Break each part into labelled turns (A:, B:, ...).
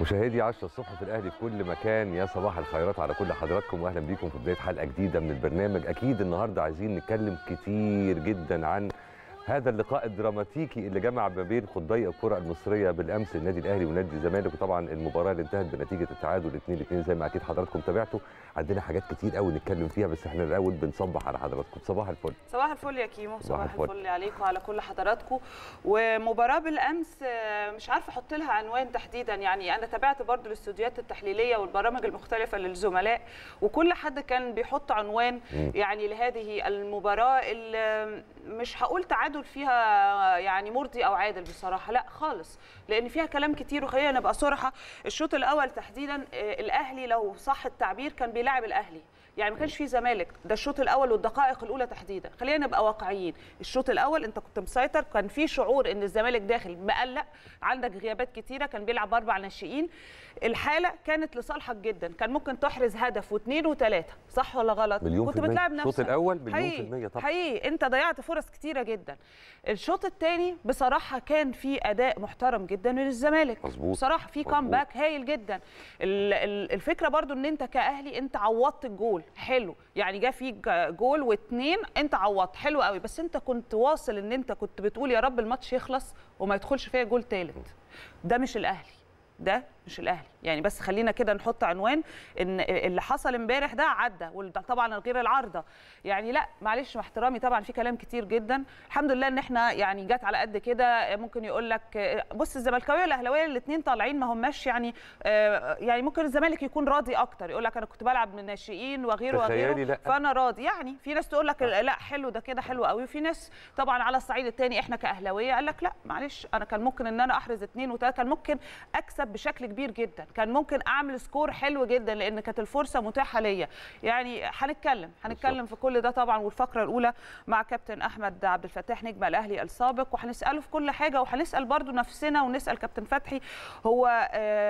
A: مشاهدي 10 الصبح في الاهلي في كل مكان يا صباح الخيرات على كل حضراتكم واهلا بيكم في بدايه حلقه جديده من البرنامج اكيد النهارده عايزين نتكلم كتير جدا عن هذا اللقاء الدراماتيكي اللي جمع ما بين قطبي الكره المصريه بالامس النادي الاهلي ونادي الزمالك وطبعا المباراه اللي انتهت بنتيجه التعادل 2-2 زي ما اكيد حضراتكم تابعتوا عندنا حاجات كتير قوي نتكلم فيها بس احنا الاول بنصبح على حضراتكم صباح الفل
B: صباح الفل يا كيمو
A: صباح
B: صباح
A: الفل.
B: الفل عليكم وعلى كل حضراتكم ومباراه بالامس آه، مش عارفه احط لها عنوان تحديدا يعني انا تابعت برضو الاستوديوهات التحليليه والبرامج المختلفه للزملاء وكل حد كان بيحط عنوان
A: مم.
B: يعني لهذه المباراه اللي مش هقول تعادل فيها يعني مرضي او عادل بصراحه لا خالص لان فيها كلام كتير وخلينا نبقى صراحه الشوط الاول تحديدا آه، الاهلي لو صح التعبير كان بيلاعب الاهلي يعني ما كانش في زمالك ده الشوط الاول والدقائق الاولى تحديدا خلينا نبقى واقعيين الشوط الاول انت كنت مسيطر كان في شعور ان الزمالك داخل مقلق عندك غيابات كتيره كان بيلعب اربع ناشئين الحاله كانت لصالحك جدا كان ممكن تحرز هدف واثنين وثلاثه صح ولا غلط
A: مليون
B: كنت
A: في المية.
B: بتلعب
A: الشوط
B: نفسك
A: الأول مليون في
B: حقيقي-
A: المية طبعا.
B: حقيقي انت ضيعت فرص كتيره جدا الشوط الثاني بصراحه كان في اداء محترم جدا من الزمالك
A: مظبوط.
B: بصراحه في
A: مظبوط.
B: كامباك هايل جدا ال- ال- الفكره برضو ان انت كاهلي انت عوضت الجول حلو يعني جه فيك جول واثنين انت عوضت حلو قوي بس انت كنت واصل ان انت كنت بتقول يا رب الماتش يخلص وما يدخلش فيها جول ثالث ده مش الاهلي ده مش الاهلي يعني بس خلينا كده نحط عنوان ان اللي حصل امبارح ده عدى وطبعا غير العارضه يعني لا معلش مع احترامي طبعا في كلام كتير جدا الحمد لله ان احنا يعني جت على قد كده ممكن يقول لك بص الزملكاويه والاهلاويه الاثنين طالعين ما هماش يعني آه، يعني ممكن الزمالك يكون راضي اكتر يقول لك انا كنت بلعب من ناشئين وغيره
A: تخيلي
B: وغيره
A: لأ.
B: فانا راضي يعني في ناس تقول لك لا حلو ده كده حلو قوي وفي ناس طبعا على الصعيد الثاني احنا كاهلاويه قال لك لا معلش انا كان ممكن ان انا احرز اثنين وثلاثه كان ممكن اكسب بشكل كبير جدا كان ممكن اعمل سكور حلو جدا لان كانت الفرصه متاحه ليا يعني هنتكلم هنتكلم في كل ده طبعا والفقره الاولى مع كابتن احمد عبد الفتاح نجم الاهلي السابق وهنساله في كل حاجه وهنسال برضو نفسنا ونسال كابتن فتحي هو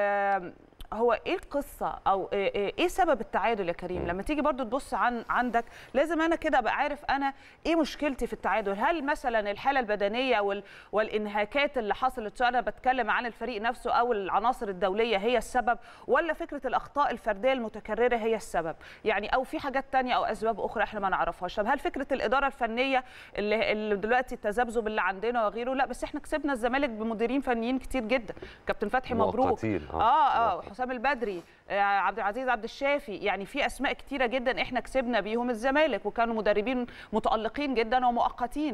B: آه هو ايه القصه او ايه إيه- إيه سبب التعادل يا كريم لما تيجي برضو تبص عن عندك لازم انا كده ابقى عارف انا ايه مشكلتي في التعادل هل مثلا الحاله البدنيه وال والانهاكات اللي حصلت سواء انا بتكلم عن الفريق نفسه او العناصر الدوليه هي السبب ولا فكره الاخطاء الفرديه المتكرره هي السبب يعني او في حاجات تانية او اسباب اخرى احنا ما نعرفهاش طب هل فكره الاداره الفنيه اللي, اللي دلوقتي التذبذب اللي عندنا وغيره لا بس احنا كسبنا الزمالك بمديرين فنيين كتير جدا كابتن فتحي مبروك
A: مؤقتين، آه.
B: اه اه
A: مؤقت.
B: حسام البدري آه، عبد العزيز عبد الشافي يعني في اسماء كتيره جدا احنا كسبنا بيهم الزمالك وكانوا مدربين متالقين جدا ومؤقتين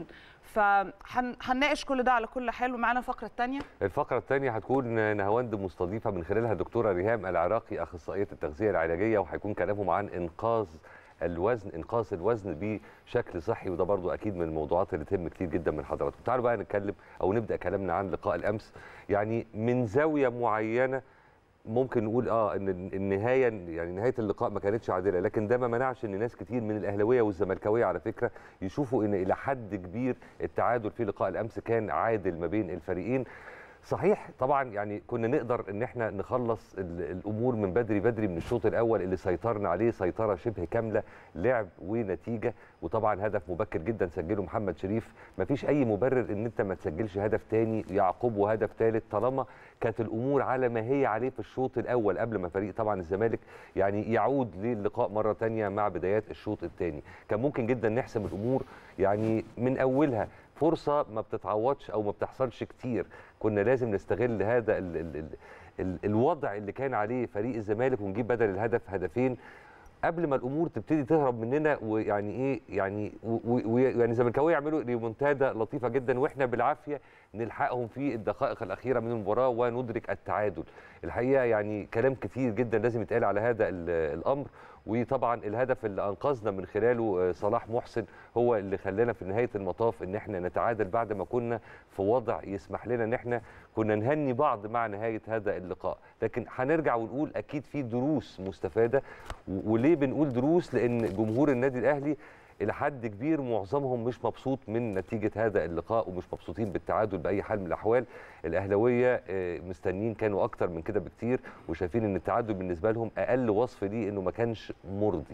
B: فهنناقش كل ده على كل حال ومعانا الفقره الثانيه
A: الفقرة الثانية هتكون نهاوند مستضيفة من خلالها الدكتورة ريهام العراقي أخصائية التغذية العلاجية وهيكون كلامهم عن إنقاذ الوزن إنقاص الوزن بشكل صحي وده برضو أكيد من الموضوعات اللي تهم كتير جدا من حضراتكم تعالوا بقى نتكلم أو نبدأ كلامنا عن لقاء الأمس يعني من زاوية معينة ممكن نقول اه ان النهايه يعني نهايه اللقاء ما كانتش عادله لكن ده ما منعش ان ناس كتير من الاهلاويه والزملكاويه على فكره يشوفوا ان الى حد كبير التعادل في لقاء الامس كان عادل ما بين الفريقين صحيح طبعا يعني كنا نقدر ان احنا نخلص ال- الامور من بدري بدري من الشوط الاول اللي سيطرنا عليه سيطره شبه كامله لعب ونتيجه وطبعا هدف مبكر جدا سجله محمد شريف مفيش اي مبرر ان انت ما تسجلش هدف تاني يعقبه هدف ثالث طالما كانت الامور على ما هي عليه في الشوط الاول قبل ما فريق طبعا الزمالك يعني يعود للقاء مره تانية مع بدايات الشوط الثاني كان ممكن جدا نحسم الامور يعني من اولها فرصه ما بتتعوضش او ما بتحصلش كتير كنا لازم نستغل هذا ال ال ال ال الوضع اللي كان عليه فريق الزمالك ونجيب بدل الهدف هدفين قبل ما الامور تبتدي تهرب مننا ويعني ايه يعني ويعني الزملكاويه يعملوا ريمونتادا لطيفه جدا واحنا بالعافيه نلحقهم في الدقائق الاخيره من المباراه وندرك التعادل الحقيقه يعني كلام كتير جدا لازم يتقال على هذا ال- الامر وطبعا الهدف اللي انقذنا من خلاله آه، صلاح محسن هو اللي خلانا في نهايه المطاف ان احنا نتعادل بعد ما كنا في وضع يسمح لنا ان احنا كنا نهني بعض مع نهايه هذا اللقاء لكن هنرجع ونقول اكيد في دروس مستفاده و- وليه بنقول دروس لان جمهور النادي الاهلي الى حد كبير معظمهم مش مبسوط من نتيجه هذا اللقاء ومش مبسوطين بالتعادل باي حال من الاحوال الاهلاويه آه، مستنيين كانوا اكتر من كده بكتير وشايفين ان التعادل بالنسبه لهم اقل وصف ليه انه ما كانش مرضي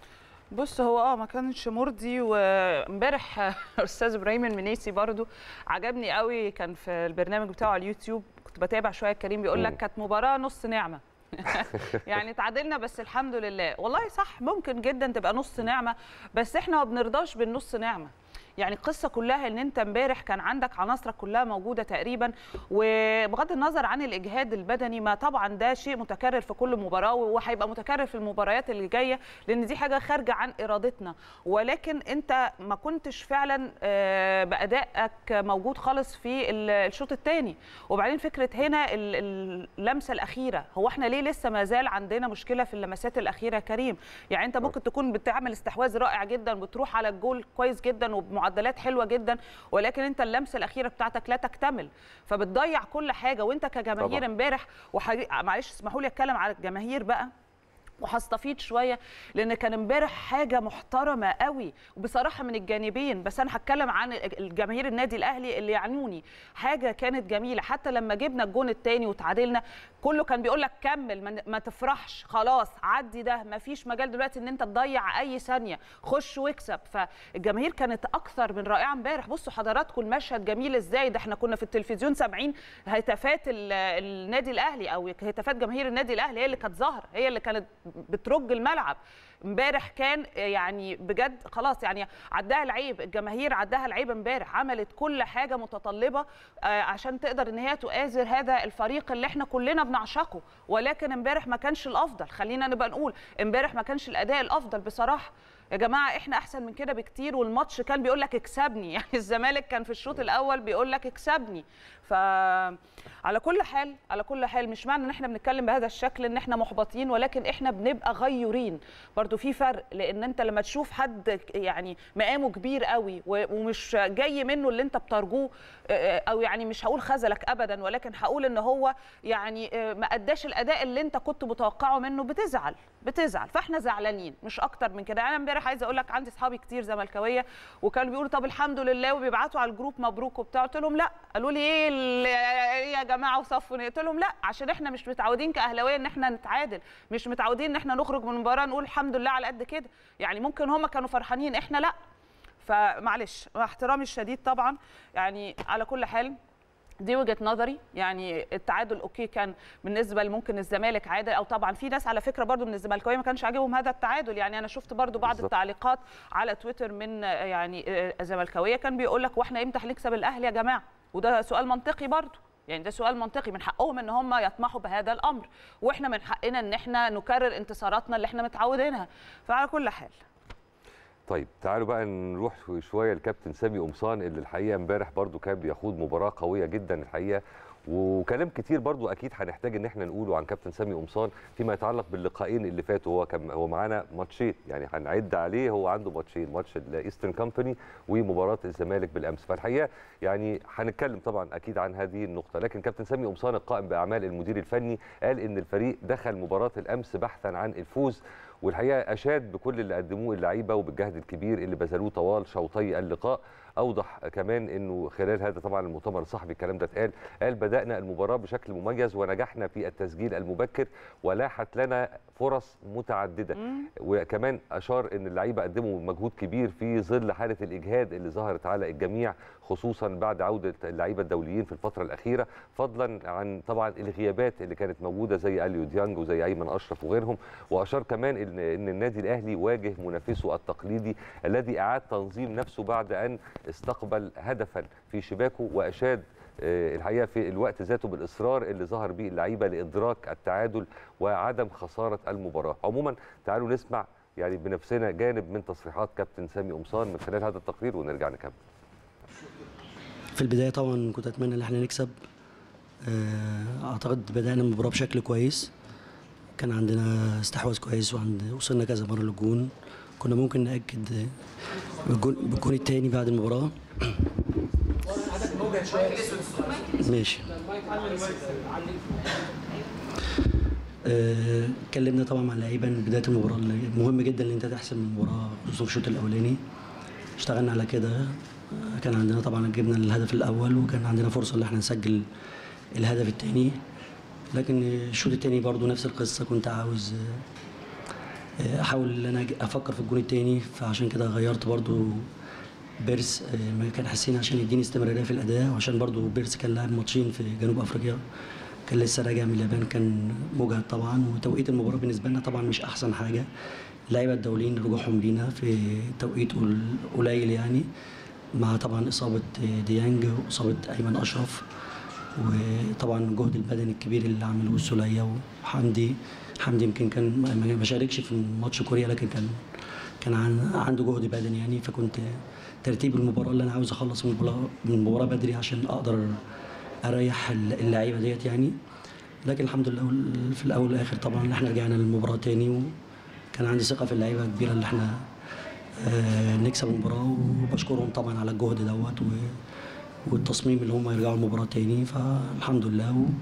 B: بص هو اه ما كانش مرضي وامبارح استاذ ابراهيم المنيسي برضو عجبني قوي كان في البرنامج بتاعه على اليوتيوب كنت بتابع شويه كريم بيقول لك
A: مم.
B: كانت مباراه نص نعمه يعني تعادلنا بس الحمد لله والله صح ممكن جدا تبقى نص نعمه بس احنا ما بنرضاش بالنص نعمه يعني القصه كلها ان انت امبارح كان عندك عناصرك كلها موجوده تقريبا وبغض النظر عن الاجهاد البدني ما طبعا ده شيء متكرر في كل مباراه وهيبقى متكرر في المباريات اللي جايه لان دي حاجه خارجه عن ارادتنا ولكن انت ما كنتش فعلا آه، بادائك موجود خالص في ال- الشوط الثاني وبعدين فكره هنا ال- ال- اللمسه الاخيره هو احنا ليه لسه ما زال عندنا مشكله في اللمسات الاخيره يا كريم يعني انت ممكن تكون بتعمل استحواذ رائع جدا بتروح على الجول كويس جدا وبمعدلات حلوه جدا ولكن انت اللمسه الاخيره بتاعتك لا تكتمل فبتضيع كل حاجه وانت كجماهير
A: طبعاً.
B: امبارح وحاجي... معلش اسمحوا لي اتكلم على الجماهير بقى وهستفيد شويه لان كان امبارح حاجه محترمه قوي وبصراحه من الجانبين بس انا هتكلم عن الجماهير النادي الاهلي اللي يعنوني حاجه كانت جميله حتى لما جبنا الجون الثاني وتعادلنا كله كان بيقول لك كمل ما- ما تفرحش خلاص عدي ده ما فيش مجال دلوقتي ان انت تضيع اي ثانيه خش واكسب فالجماهير كانت اكثر من رائعه امبارح بصوا حضراتكم المشهد جميل ازاي ده احنا كنا في التلفزيون سامعين هتافات ال- النادي الاهلي او هتافات جماهير النادي الاهلي هي اللي كانت ظاهره هي اللي كانت بترج الملعب امبارح كان يعني بجد خلاص يعني عداها العيب الجماهير عداها العيب امبارح عملت كل حاجه متطلبه آه، عشان تقدر ان هي تؤازر هذا الفريق اللي احنا كلنا بنعشقه ولكن امبارح ما كانش الافضل خلينا نبقى نقول امبارح ما كانش الاداء الافضل بصراحه يا جماعه احنا احسن من كده بكتير والماتش كان بيقول لك اكسبني يعني الزمالك كان في الشوط الاول بيقول لك اكسبني ف على كل حال على كل حال مش معنى ان احنا بنتكلم بهذا الشكل ان احنا محبطين ولكن احنا بنبقى غيورين برضو في فرق لان انت لما تشوف حد يعني مقامه كبير قوي و- ومش جاي منه اللي انت بترجوه آه، او يعني مش هقول خذلك ابدا ولكن هقول ان هو يعني آه، ما اداش الاداء اللي انت كنت متوقعه منه بتزعل بتزعل فاحنا زعلانين مش اكتر من كده انا امبارح عايزه اقول لك عندي اصحابي كتير زملكاويه وكانوا بيقولوا طب الحمد لله وبيبعتوا على الجروب مبروك وبتاع قلت لهم لا قالوا لي ايه ال- إيه يا جماعه وصفوا قلت لهم لا عشان احنا مش متعودين كاهلاويه ان احنا نتعادل مش متعودين ان احنا نخرج من المباراه نقول الحمد لله على قد كده يعني ممكن هم كانوا فرحانين احنا لا فمعلش مع احترامي الشديد طبعا يعني على كل حال دي وجهه نظري يعني التعادل اوكي كان بالنسبه لممكن الزمالك عادل او طبعا في ناس على فكره برضو من الزملكاويه ما كانش عاجبهم هذا التعادل يعني انا شفت برضو بعض
A: بالظبط.
B: التعليقات على تويتر من آه، يعني آه، زملكاويه كان بيقول لك واحنا امتى هنكسب الاهلي يا جماعه وده سؤال منطقي برضو يعني ده سؤال منطقي من حقهم ان هم يطمحوا بهذا الامر واحنا من حقنا ان احنا نكرر انتصاراتنا اللي احنا متعودينها فعلى كل حال
A: طيب تعالوا بقى نروح شويه لكابتن سامي قمصان اللي الحقيقه امبارح برضو كان بيخوض مباراه قويه جدا الحقيقه وكلام كتير برضو اكيد هنحتاج ان احنا نقوله عن كابتن سامي قمصان فيما يتعلق باللقاءين اللي فاتوا هو كان هو معانا ماتشين يعني هنعد عليه هو عنده ماتشين ماتش الايسترن كامباني ومباراه الزمالك بالامس فالحقيقه يعني هنتكلم طبعا اكيد عن هذه النقطه لكن كابتن سامي قمصان القائم باعمال المدير الفني قال ان الفريق دخل مباراه الامس بحثا عن الفوز والحقيقه اشاد بكل اللي قدموه اللعيبه وبالجهد الكبير اللي بذلوه طوال شوطي اللقاء اوضح كمان انه خلال هذا طبعا المؤتمر الصحفي الكلام ده اتقال قال بدانا المباراه بشكل مميز ونجحنا في التسجيل المبكر ولاحت لنا فرص متعدده وكمان اشار ان اللعيبه قدموا مجهود كبير في ظل حاله الاجهاد اللي ظهرت على الجميع خصوصا بعد عوده اللعيبه الدوليين في الفتره الاخيره فضلا عن طبعا الغيابات اللي كانت موجوده زي اليو ديانج وزي ايمن اشرف وغيرهم واشار كمان ان ان النادي الاهلي واجه منافسه التقليدي الذي اعاد تنظيم نفسه بعد ان استقبل هدفا في شباكه واشاد آه، الحقيقه في الوقت ذاته بالاصرار اللي ظهر به اللعيبه لادراك التعادل وعدم خساره المباراه عموما تعالوا نسمع يعني بنفسنا جانب من تصريحات كابتن سامي قمصان من خلال هذا التقرير ونرجع نكمل
C: في البداية طبعا كنت أتمنى إن احنا نكسب آه، أعتقد بدأنا المباراة بشكل كويس كان عندنا استحواذ كويس وعند وصلنا كذا مرة للجون كنا ممكن نأكد آه، بالجون, بالجون التاني بعد المباراة ماشي آه، اتكلمنا طبعا مع اللعيبه من بدايه المباراه اللي مهم جدا ان انت تحسم المباراه خصوصا في الشوط الاولاني اشتغلنا على كده آه، كان عندنا طبعا جبنا الهدف الاول وكان عندنا فرصه ان احنا نسجل الهدف الثاني لكن الشوط الثاني برضو نفس القصه كنت عاوز آه، احاول ان انا أج- افكر في الجون الثاني فعشان كده غيرت برضو بيرس آه، ما كان حاسين عشان يديني استمراريه في الاداء وعشان برضو بيرس كان لاعب ماتشين في جنوب افريقيا كان لسه راجع من اليابان كان مجهد طبعا وتوقيت المباراه بالنسبه لنا طبعا مش احسن حاجه اللعيبه الدوليين رجوعهم لينا في توقيت قل- قليل يعني مع طبعا اصابه ديانج واصابه ايمن اشرف وطبعا الجهد البدني الكبير اللي عمله السوليه وحمدي حمدي يمكن كان ما- ما شاركش في ماتش كوريا لكن كان كان عن عنده جهد بدني يعني فكنت ترتيب المباراه اللي انا عاوز اخلص من المباراه من المباراه بدري عشان اقدر اريح اللعيبه ديت يعني لكن الحمد لله في الاول والاخر طبعا إن احنا رجعنا للمباراه تاني وكان عندي ثقه في اللعيبه كبيره اللي احنا آه، نكسب المباراه وبشكرهم طبعا على الجهد دوت و- والتصميم اللي هم يرجعوا المباراه تاني فالحمد لله و...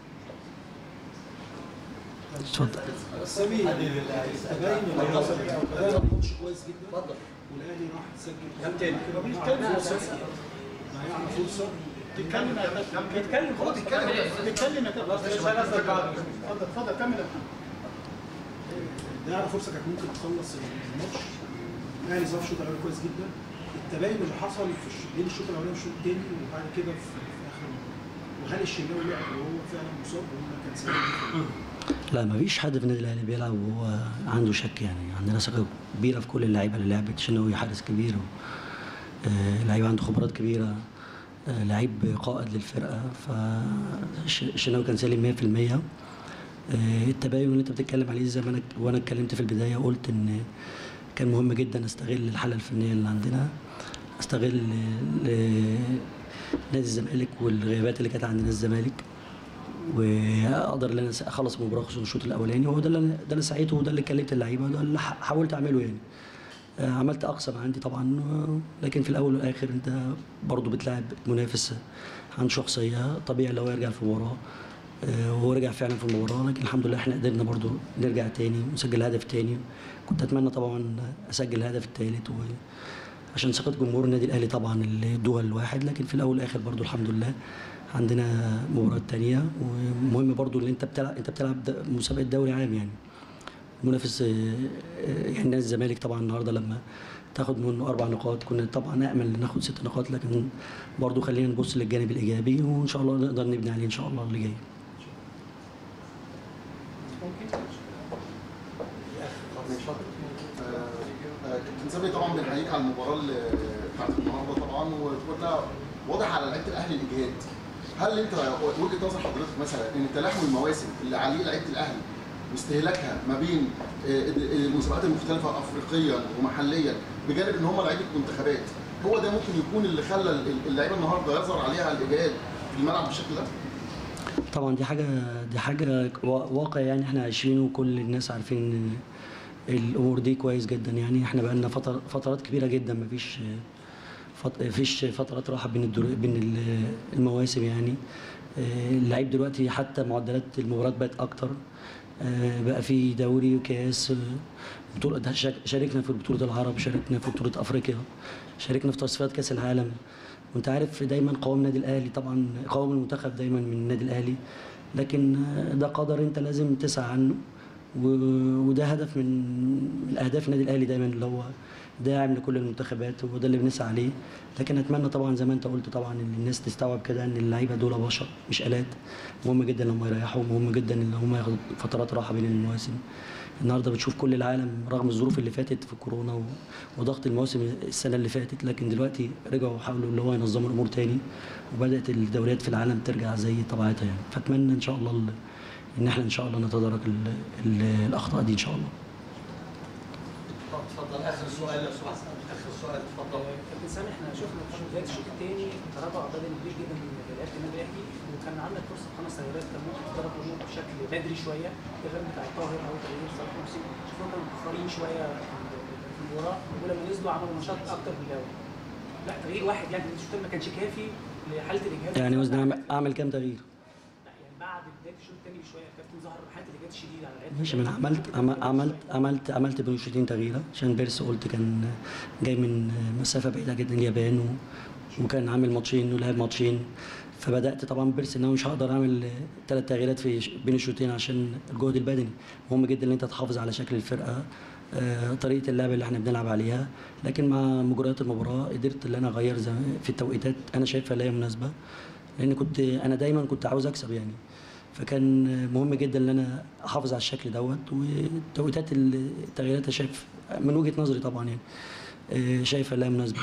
C: اتفضل
D: سامي الزباين اللي حصل بدأنا الماتش كويس جدا اتفضل والاهلي راح يسجل كام تاني كده بيتكلم ضيعنا فرصه تتكلم يا كابتن تتكلم خلاص تتكلم تتكلم يا كابتن اتفضل اتفضل كمل يا محمد ضيعنا فرصه كانت ممكن تخلص الماتش الاهلي ظهر الشوط الاولاني كويس جدا التباين اللي حصل في الش- بين الشوط الاولاني والشوط الثاني وبعد كده في في اخر المباراه وهل الشناوي لعب وهو فعلا مصاب ولا كان سليم
C: لا ما فيش حد في النادي الاهلي بيلعب وهو عنده شك يعني عندنا ثقه كبيره في كل اللعيبه اللي لعبت شناوي حارس كبير و... آه، لعيبه عنده خبرات كبيره آه، لعيب قائد للفرقه فشناوي كان سالم 100% آه، التباين اللي انت بتتكلم عليه زي ما انا وانا اتكلمت في البدايه قلت ان كان مهم جدا استغل الحاله الفنيه اللي عندنا استغل آه، نادي الزمالك والغيابات اللي كانت عندنا الزمالك واقدر ان انا اخلص المباراه خصوصا الشوط الاولاني وهو ده اللي أنا- ده اللي سعيته وده اللي كلمت اللعيبه وده اللي ح- حاولت اعمله يعني آه، عملت اقصى ما عندي طبعا آه، لكن في الاول والاخر انت برضه بتلاعب منافس عنده شخصيه طبيعي لو يرجع في المباراه آه، وهو رجع فعلا في المباراه لكن الحمد لله احنا قدرنا برضه نرجع تاني ونسجل هدف تاني كنت اتمنى طبعا اسجل الهدف الثالث و عشان ثقه جمهور النادي الاهلي طبعا اللي ادوها الواحد لكن في الاول والاخر برضو الحمد لله عندنا مباراه تانية ومهم برضو ان انت بتلعب انت بتلعب د- مسابقه دوري عام يعني المنافس آه، آه، يعني نادي الزمالك طبعا النهارده لما تاخد منه اربع نقاط كنا طبعا نامل ناخد ست نقاط لكن برضو خلينا نبص للجانب الايجابي وان شاء الله نقدر نبني عليه ان شاء الله اللي جاي
E: كابتن سامي طبعا بنحييك على المباراه اللي بتاعت النهارده طبعا وكنا واضح على لعيبه الاهلي الاجهاد هل انت وجهه نظر حضرتك مثلا ان تلاحم المواسم اللي عليه لعيبه الاهلي واستهلاكها ما بين آه، المسابقات المختلفه افريقيا ومحليا بجانب ان هم لعيبه منتخبات هو ده ممكن يكون اللي خلى اللعيبه النهارده يظهر عليها الاجهاد في الملعب بالشكل ده؟
C: طبعا دي حاجه دي حاجه وا- واقع يعني احنا عايشينه وكل الناس عارفين ان الامور دي كويس جدا يعني احنا بقالنا فتر فترات كبيره جدا مفيش فت- مفيش فترات راحه بين الدور بين ال- المواسم يعني آه، اللعيب دلوقتي حتى معدلات المباريات بقت اكتر آه، بقى في دوري وكاس آه، بطولة ده شارك- شاركنا في بطولة العرب شاركنا في بطولة أفريقيا شاركنا في تصفيات كأس العالم وأنت عارف دايما قوام النادي الأهلي طبعا قوام المنتخب دايما من النادي الأهلي لكن آه، ده قدر أنت لازم تسعى عنه و- وده هدف من من الاهداف النادي الاهلي دايما اللي هو داعم لكل المنتخبات وده اللي بنسعى عليه لكن اتمنى طبعا زي ما انت قلت طبعا ان الناس تستوعب كده ان اللعيبه دول بشر مش الات مهم جدا ان هم يريحوا مهم جدا ان هم ياخدوا فترات راحه بين المواسم النهارده بتشوف كل العالم رغم الظروف اللي فاتت في كورونا و- وضغط المواسم السنه اللي فاتت لكن دلوقتي رجعوا حاولوا اللي هو ينظموا الامور تاني وبدات الدوريات في العالم ترجع زي طبيعتها يعني فاتمنى ان شاء الله ال- ان احنا ان شاء الله نتدارك ال ال الاخطاء دي ان شاء الله
F: اتفضل اخر سؤال لو سمحت اخر سؤال اتفضل
G: كابتن سامي احنا شفنا في بدايه الشوط الثاني تراجع بدني كبير جدا من لعيبه النادي الاهلي وكان عندك فرصه خمس تغييرات كان ممكن تضرب الامور بشكل بدري شويه التغيير بتاع طاهر او تغيير صلاح محسن شفناهم كانوا متاخرين شويه في المباراه ولما نزلوا عملوا نشاط اكتر من الاول لا تغيير واحد يعني الشوط الثاني ما كانش كافي لحاله الاجهاد
C: يعني وزن اعمل, أعمل كام تغيير
G: لا، يعني بعد بدايه الشوط الثاني بشويه الكابتن ظهر حاله الاجهاد الشديد على لعيبه
C: ماشي ما انا عملت عم- عملت عملت عملت بين الشوطين تغييره عشان بيرس قلت كان جاي من مسافه بعيده جدا اليابان و وكان عامل ماتشين ولعب ماتشين فبدات طبعا بيرس ان انا مش هقدر اعمل ثلاث تغييرات في ش- بين الشوطين عشان الجهد البدني مهم جدا ان انت تحافظ على شكل الفرقه آه، طريقه اللعب اللي احنا بنلعب عليها لكن مع مجريات المباراه قدرت ان انا اغير زي- في التوقيتات انا شايفها اللي هي مناسبه لان كنت انا دايما كنت عاوز اكسب يعني فكان مهم جدا ان انا احافظ على الشكل دوت والتوقيتات التغييرات أنا شايف من وجهه نظري طبعا يعني آه، شايفها اللي هي مناسبه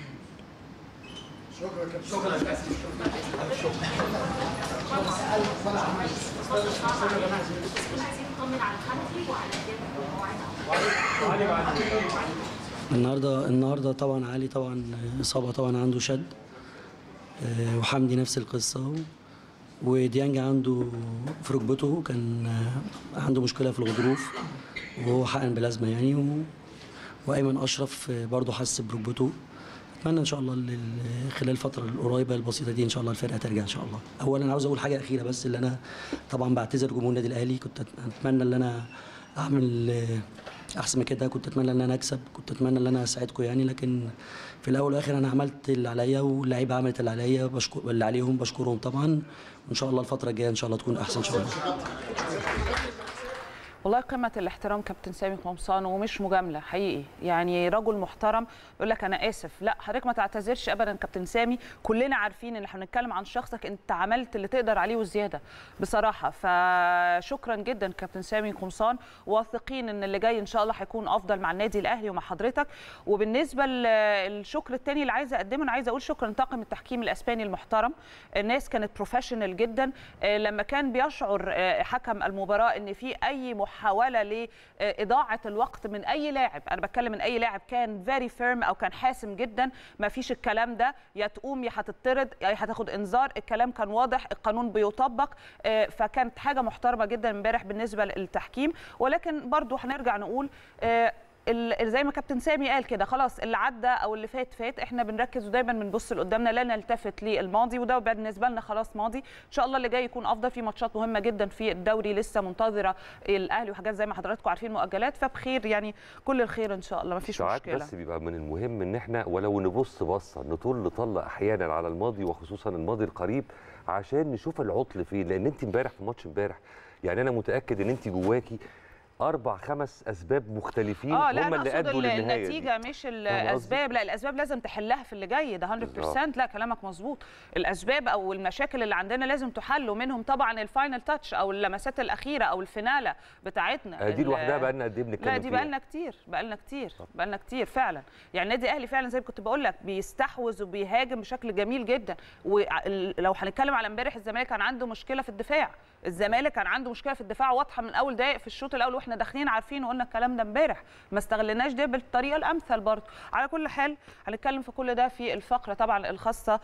H: عايزين نطمن على الحنفي وعلى الجبل ومواعيد
C: النهارده النهارده طبعا علي طبعا اصابه طبعا عنده شد آه، وحمدي نفس القصه و- وديانج عنده في ركبته كان آه، عنده مشكله في الغضروف وهو حقن بلازما يعني و... وايمن اشرف آه، برضه حس بركبته اتمنى ان شاء الله ال- ال- خلال الفتره القريبه البسيطه دي ان شاء الله الفرقه ترجع ان شاء الله اولا عاوز اقول حاجه اخيره بس اللي انا طبعا بعتذر جمهور النادي الاهلي كنت أت- اتمنى ان انا اعمل آه، احسن من كده كنت اتمنى ان انا اكسب كنت اتمنى ان انا اساعدكم يعني لكن في الاول والاخر انا عملت اللي عليا واللعيبه عملت اللي عليا بشكر اللي عليهم بشكرهم طبعا وان شاء الله الفتره الجايه ان شاء الله تكون احسن ان شاء الله
B: والله قمة الاحترام كابتن سامي قمصان ومش مجاملة حقيقي يعني رجل محترم يقول لك أنا آسف لا حضرتك ما تعتذرش أبدا كابتن سامي كلنا عارفين إن احنا بنتكلم عن شخصك أنت عملت اللي تقدر عليه وزيادة بصراحة فشكرا جدا كابتن سامي قمصان واثقين إن اللي جاي إن شاء الله هيكون أفضل مع النادي الأهلي ومع حضرتك وبالنسبة للشكر التاني اللي عايزة أقدمه أنا عايزة أقول شكرا لطاقم التحكيم الأسباني المحترم الناس كانت بروفيشنال جدا آه، لما كان بيشعر آه، حكم المباراة إن في أي محاولة لإضاعة الوقت من أي لاعب أنا بتكلم من أي لاعب كان فيري فيرم أو كان حاسم جدا ما فيش الكلام ده يا تقوم يا هتطرد يا هتاخد إنذار الكلام كان واضح القانون بيطبق آه، فكانت حاجة محترمة جدا امبارح بالنسبة للتحكيم ولكن برضو هنرجع نقول آه، ال- زي ما كابتن سامي قال كده خلاص اللي عدى او اللي فات فات احنا بنركز ودايما بنبص لقدامنا لا نلتفت للماضي وده بالنسبه لنا خلاص ماضي ان شاء الله اللي جاي يكون افضل في ماتشات مهمه جدا في الدوري لسه منتظره الاهلي وحاجات زي ما حضراتكم عارفين مؤجلات فبخير يعني كل الخير ان شاء الله مفيش
A: ساعات
B: مشكله
A: بس بيبقى من المهم ان احنا ولو نبص بصه نطل نطلع احيانا على الماضي وخصوصا الماضي القريب عشان نشوف العطل فين لان انت امبارح في ماتش امبارح يعني انا متاكد ان انت جواكي اربع خمس اسباب مختلفين
B: اه لا
A: هم
B: انا
A: اللي
B: اقصد
A: ادوا
B: ال-
A: للنهايه دي.
B: النتيجه مش
A: قصدي؟
B: الاسباب لا الاسباب لازم تحلها في اللي جاي ده 100% لا كلامك مظبوط الاسباب او المشاكل اللي عندنا لازم تحل ومنهم طبعا الفاينل تاتش او اللمسات الاخيره او الفيناله بتاعتنا
A: آه، دي
B: ال-
A: لوحدها بقى لنا قد ايه بنتكلم
B: لا دي
A: فيها؟
B: بقى لنا كتير بقى لنا كتير بقى لنا كتير فعلا يعني النادي الاهلي فعلا زي ما كنت بقول لك بيستحوذ وبيهاجم بشكل جميل جدا ولو هنتكلم على امبارح الزمالك كان عنده مشكله في الدفاع الزمالك كان عنده مشكله في الدفاع واضحه من اول دقائق في الشوط الاول واحنا داخلين عارفين وقلنا الكلام ده امبارح ما استغلناش ده بالطريقه الامثل برضه على كل حال هنتكلم في كل ده في الفقره طبعا الخاصه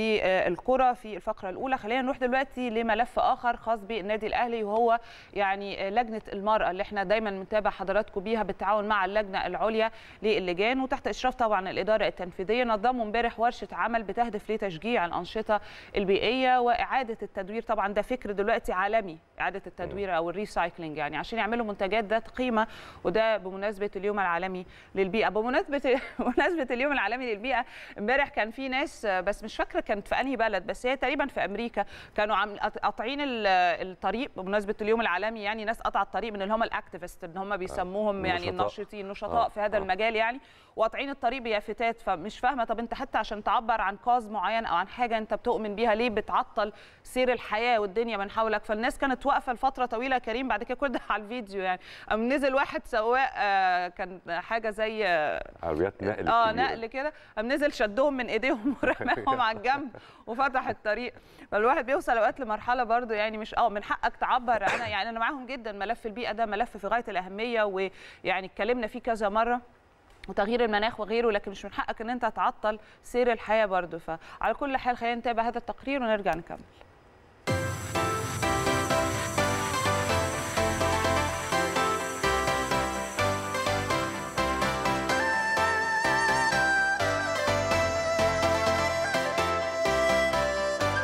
B: بالكره في الفقره الاولى خلينا نروح دلوقتي لملف اخر خاص بالنادي الاهلي وهو يعني لجنه المراه اللي احنا دايما بنتابع حضراتكم بيها بالتعاون مع اللجنه العليا للجان وتحت اشراف طبعا الاداره التنفيذيه نظموا امبارح ورشه عمل بتهدف لتشجيع الانشطه البيئيه واعاده التدوير طبعا ده فكر دلوقتي عالمي اعاده التدوير او الريسايكلينج يعني عشان يعملوا منتجات ذات قيمه وده بمناسبه اليوم العالمي للبيئه بمناسبه بمناسبه اليوم العالمي للبيئه امبارح كان في ناس بس مش فاكره كانت في انهي بلد بس هي تقريبا في امريكا كانوا عم قاطعين ال- الطريق بمناسبه اليوم العالمي يعني ناس قطع الطريق من اللي هم الاكتيفيست اللي هم بيسموهم يعني
A: النشطاء.
B: الناشطين نشطاء
A: آه،
B: في هذا
A: آه.
B: المجال يعني وقاطعين الطريق بيافتات فمش فاهمه طب انت حتى عشان تعبر عن كاز معين او عن حاجه انت بتؤمن بيها ليه بتعطل سير الحياه والدنيا من حولك فالناس كانت واقفه لفتره طويله يا كريم بعد كده كل ده على الفيديو يعني قام نزل واحد سواق آه، كان حاجه زي آه،
A: عربيات نقل
B: اه
A: كبيرة.
B: نقل كده قام نزل شدهم من ايديهم ورماهم على الجنب وفتح الطريق فالواحد بيوصل اوقات لمرحله برضو يعني مش اه من حقك تعبر انا يعني انا معاهم جدا ملف البيئه ده ملف في غايه الاهميه ويعني اتكلمنا فيه كذا مره وتغيير المناخ وغيره لكن مش من حقك ان انت تعطل سير الحياه برضو فعلى كل حال خلينا نتابع هذا التقرير ونرجع نكمل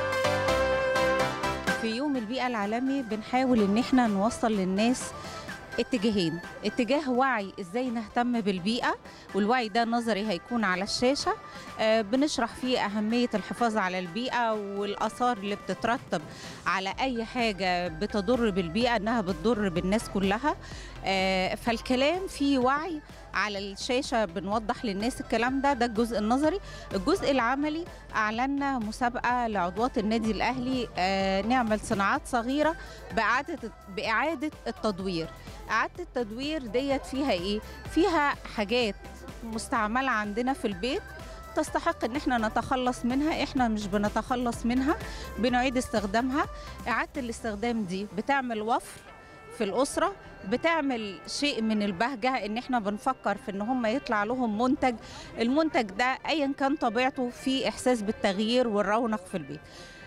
I: في يوم البيئة العالمي بنحاول إن احنا نوصل للناس اتجاهين اتجاه وعي ازاي نهتم بالبيئة والوعي ده نظري هيكون على الشاشة آه، بنشرح فيه أهمية الحفاظ على البيئة والآثار اللي بتترتب على أي حاجة بتضر بالبيئة إنها بتضر بالناس كلها آه، فالكلام فيه وعي على الشاشة بنوضح للناس الكلام ده ده الجزء النظري الجزء العملي أعلنا مسابقة لعضوات النادي الأهلي آه، نعمل صناعات صغيرة بإعادة بإعادة التدوير إعادة التدوير ديت فيها إيه؟ فيها حاجات مستعملة عندنا في البيت تستحق ان احنا نتخلص منها احنا مش بنتخلص منها بنعيد استخدامها اعاده الاستخدام دي بتعمل وفر في الاسره بتعمل شيء من البهجه ان احنا بنفكر في ان هم يطلع لهم منتج المنتج ده ايا كان طبيعته في احساس بالتغيير والرونق في البيت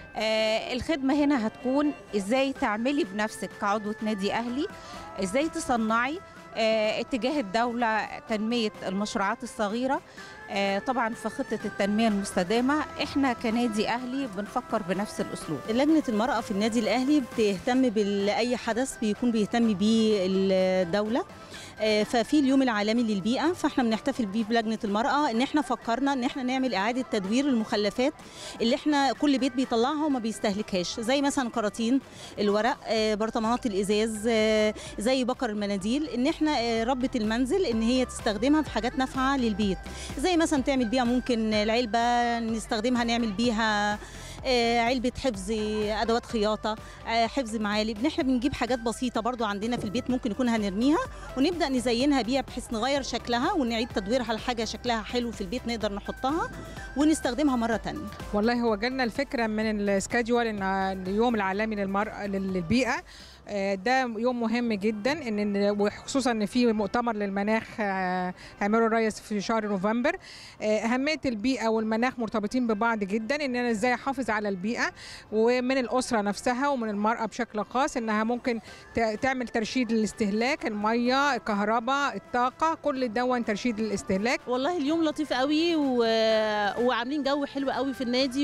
I: آه الخدمه هنا هتكون ازاي تعملي بنفسك كعضوه نادي اهلي ازاي تصنعي آه، اتجاه الدولة تنمية المشروعات الصغيرة آه، طبعا في خطة التنمية المستدامة احنا كنادي أهلي بنفكر بنفس الأسلوب
J: لجنة المرأة في النادي الأهلي بتهتم بأي حدث بيكون بيهتم بيه الدولة آه، ففي اليوم العالمي للبيئة فاحنا بنحتفل بيه بلجنة المرأة ان احنا فكرنا ان احنا نعمل اعادة تدوير المخلفات اللي احنا كل بيت بيطلعها وما بيستهلكهاش زي مثلا كراتين الورق آه، برطمانات الازاز آه، زي بكر المناديل ان احنا آه، ربة المنزل ان هي تستخدمها في حاجات نافعة للبيت زي مثلا تعمل بيها ممكن العلبة نستخدمها نعمل بيها آه، علبة حفظ أدوات خياطة آه، حفظ معالب احنا بنجيب حاجات بسيطة برضو عندنا في البيت ممكن يكون هنرميها ونبدأ نزينها بيها بحيث نغير شكلها ونعيد تدويرها لحاجة شكلها حلو في البيت نقدر نحطها ونستخدمها مرة تانية
K: والله هو جالنا الفكره من السكادجول ان اليوم العالمي للمرأة للبيئه آه، ده يوم مهم جدا ان إن- وخصوصا ان في مؤتمر للمناخ آه، هيعمله الرئيس في شهر نوفمبر آه، اهميه البيئه والمناخ مرتبطين ببعض جدا ان انا ازاي احافظ على البيئه ومن الاسره نفسها ومن المراه بشكل خاص انها ممكن ت- تعمل ترشيد للاستهلاك الميه الكهرباء الطاقه كل دون ترشيد للاستهلاك
L: والله اليوم لطيف قوي و... وعاملين جو حلو قوي في النادي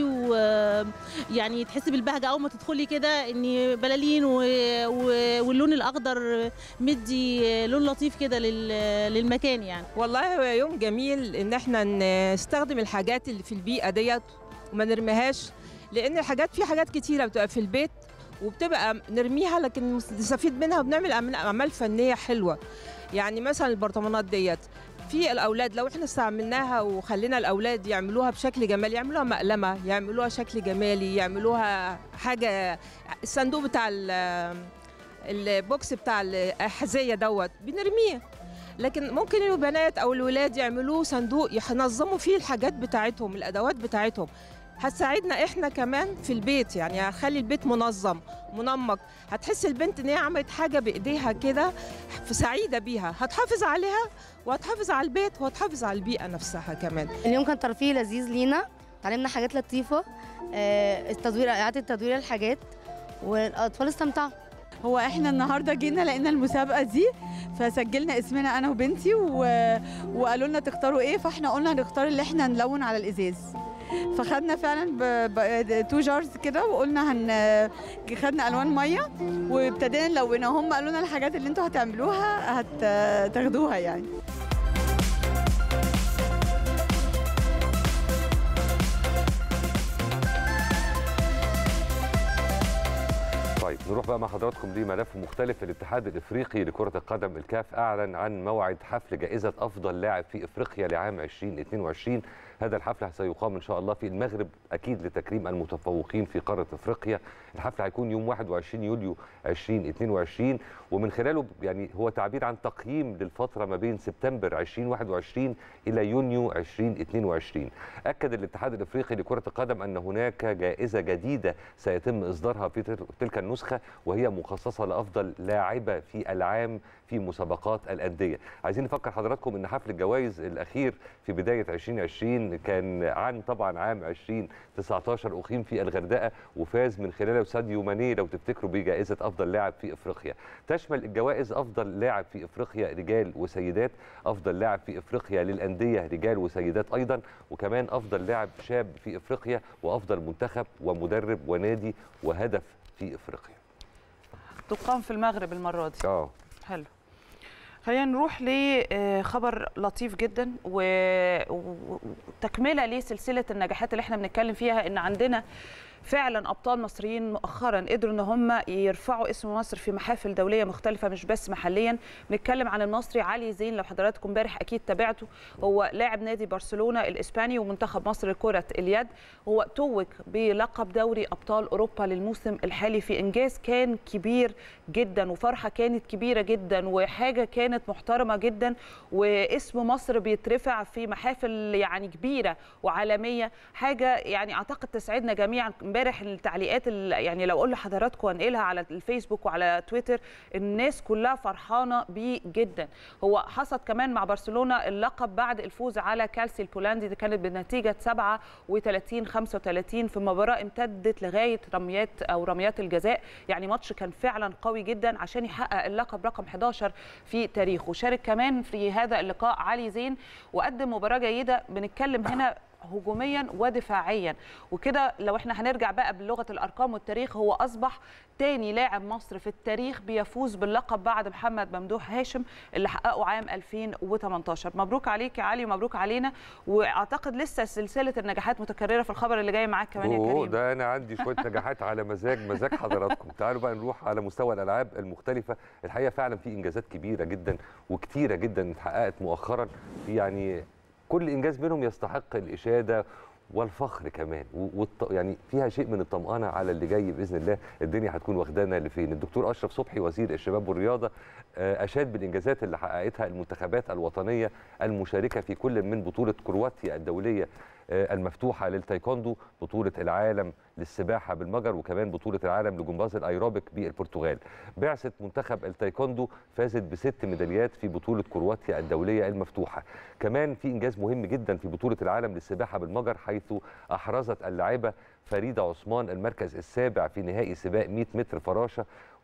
L: ويعني تحسي بالبهجه اول ما تدخلي كده ان بلالين و... و... واللون الاخضر مدي لون لطيف كده لل... للمكان يعني
M: والله هو يوم جميل ان احنا نستخدم الحاجات اللي في البيئه ديت وما نرميهاش لان الحاجات في حاجات كتيره بتبقى في البيت وبتبقى نرميها لكن نستفيد منها وبنعمل أعمال- اعمال فنيه حلوه يعني مثلا البرطمانات ديت في الاولاد لو احنا استعملناها وخلينا الاولاد يعملوها بشكل جمالي يعملوها مقلمه يعملوها شكل جمالي يعملوها حاجه الصندوق بتاع ال- البوكس بتاع الاحذيه دوت بنرميه لكن ممكن البنات او الولاد يعملوه صندوق ينظموا فيه الحاجات بتاعتهم الادوات بتاعتهم هتساعدنا احنا كمان في البيت يعني هتخلي البيت منظم منمق هتحس البنت ان هي عملت حاجه بايديها كده سعيده بيها هتحافظ عليها وهتحافظ على البيت وهتحافظ على البيئه نفسها كمان
N: اليوم كان ترفيه لذيذ لينا اتعلمنا حاجات لطيفة آه، التدوير إعادة تدوير الحاجات والأطفال استمتعوا
O: هو احنا النهارده جينا لقينا المسابقه دي فسجلنا اسمنا انا وبنتي و... وقالوا لنا تختاروا ايه فاحنا قلنا هنختار اللي احنا نلون على الازاز فخدنا فعلا ب... ب... تو جارز كده وقلنا هن خدنا الوان ميه وابتدينا نلونها هم قالوا لنا الحاجات اللي انتوا هتعملوها هتاخدوها يعني
A: طيب نروح بقى مع حضراتكم لملف مختلف الاتحاد الافريقي لكره القدم الكاف اعلن عن موعد حفل جائزه افضل لاعب في افريقيا لعام 2022 هذا الحفل سيقام ان شاء الله في المغرب اكيد لتكريم المتفوقين في قاره افريقيا الحفل هيكون يوم 21 يوليو 2022 ومن خلاله يعني هو تعبير عن تقييم للفتره ما بين سبتمبر 2021 الى يونيو 2022 اكد الاتحاد الافريقي لكره القدم ان هناك جائزه جديده سيتم اصدارها في تل- تلك النسخه وهي مخصصه لافضل لاعبه في العام في مسابقات الانديه عايزين نفكر حضراتكم ان حفل الجوائز الاخير في بدايه 2020 كان عن طبعا عام 2019 اقيم في الغردقه وفاز من خلاله ساديو ماني لو تفتكروا بجائزه افضل لاعب في افريقيا تشمل الجوائز افضل لاعب في افريقيا رجال وسيدات افضل لاعب في افريقيا للانديه رجال وسيدات ايضا وكمان افضل لاعب شاب في افريقيا وافضل منتخب ومدرب ونادي وهدف في افريقيا
B: تقام في المغرب المره دي
A: اه
B: حلو خلينا نروح لخبر لطيف جدا و- و- وتكمله لسلسله النجاحات اللي احنا بنتكلم فيها ان عندنا فعلا ابطال مصريين مؤخرا قدروا ان هم يرفعوا اسم مصر في محافل دوليه مختلفه مش بس محليا بنتكلم عن المصري علي زين لو حضراتكم امبارح اكيد تابعته هو لاعب نادي برشلونه الاسباني ومنتخب مصر لكره اليد هو توج بلقب دوري ابطال اوروبا للموسم الحالي في انجاز كان كبير جدا وفرحه كانت كبيره جدا وحاجه كانت محترمه جدا واسم مصر بيترفع في محافل يعني كبيره وعالميه حاجه يعني اعتقد تسعدنا جميعا امبارح التعليقات اللي يعني لو اقول لحضراتكم انقلها على الفيسبوك وعلى تويتر الناس كلها فرحانه بيه جدا هو حصد كمان مع برشلونه اللقب بعد الفوز على كالسي البولندي دي كانت بنتيجه 37 35 في مباراه امتدت لغايه رميات او رميات الجزاء يعني ماتش كان فعلا قوي جدا عشان يحقق اللقب رقم 11 في تاريخه شارك كمان في هذا اللقاء علي زين وقدم مباراه جيده بنتكلم هنا هجوميا ودفاعيا وكده لو احنا هنرجع بقى بلغه الارقام والتاريخ هو اصبح تاني لاعب مصر في التاريخ بيفوز باللقب بعد محمد ممدوح هاشم اللي حققه عام 2018 مبروك عليك يا علي ومبروك علينا واعتقد لسه سلسله النجاحات متكرره في الخبر اللي جاي معاك كمان يا
A: أوه،
B: كريم
A: ده انا عندي شويه نجاحات على مزاج مزاج حضراتكم تعالوا بقى نروح على مستوى الالعاب المختلفه الحقيقه فعلا في انجازات كبيره جدا وكتيره جدا اتحققت مؤخرا يعني كل انجاز منهم يستحق الاشاده والفخر كمان و- والط... يعني فيها شيء من الطمأنة على اللي جاي بإذن الله الدنيا هتكون واخدانا لفين الدكتور أشرف صبحي وزير الشباب والرياضة آه، أشاد بالإنجازات اللي حققتها المنتخبات الوطنية المشاركة في كل من بطولة كرواتيا الدولية آه، المفتوحة للتايكوندو بطولة العالم للسباحة بالمجر وكمان بطولة العالم لجمباز الأيروبيك بالبرتغال بعثة منتخب التايكوندو فازت بست ميداليات في بطولة كرواتيا الدولية المفتوحة كمان في إنجاز مهم جدا في بطولة العالم للسباحة بالمجر حيث أحرزت اللاعبة فريدة عثمان المركز السابع في نهائي سباق 100 متر فراشة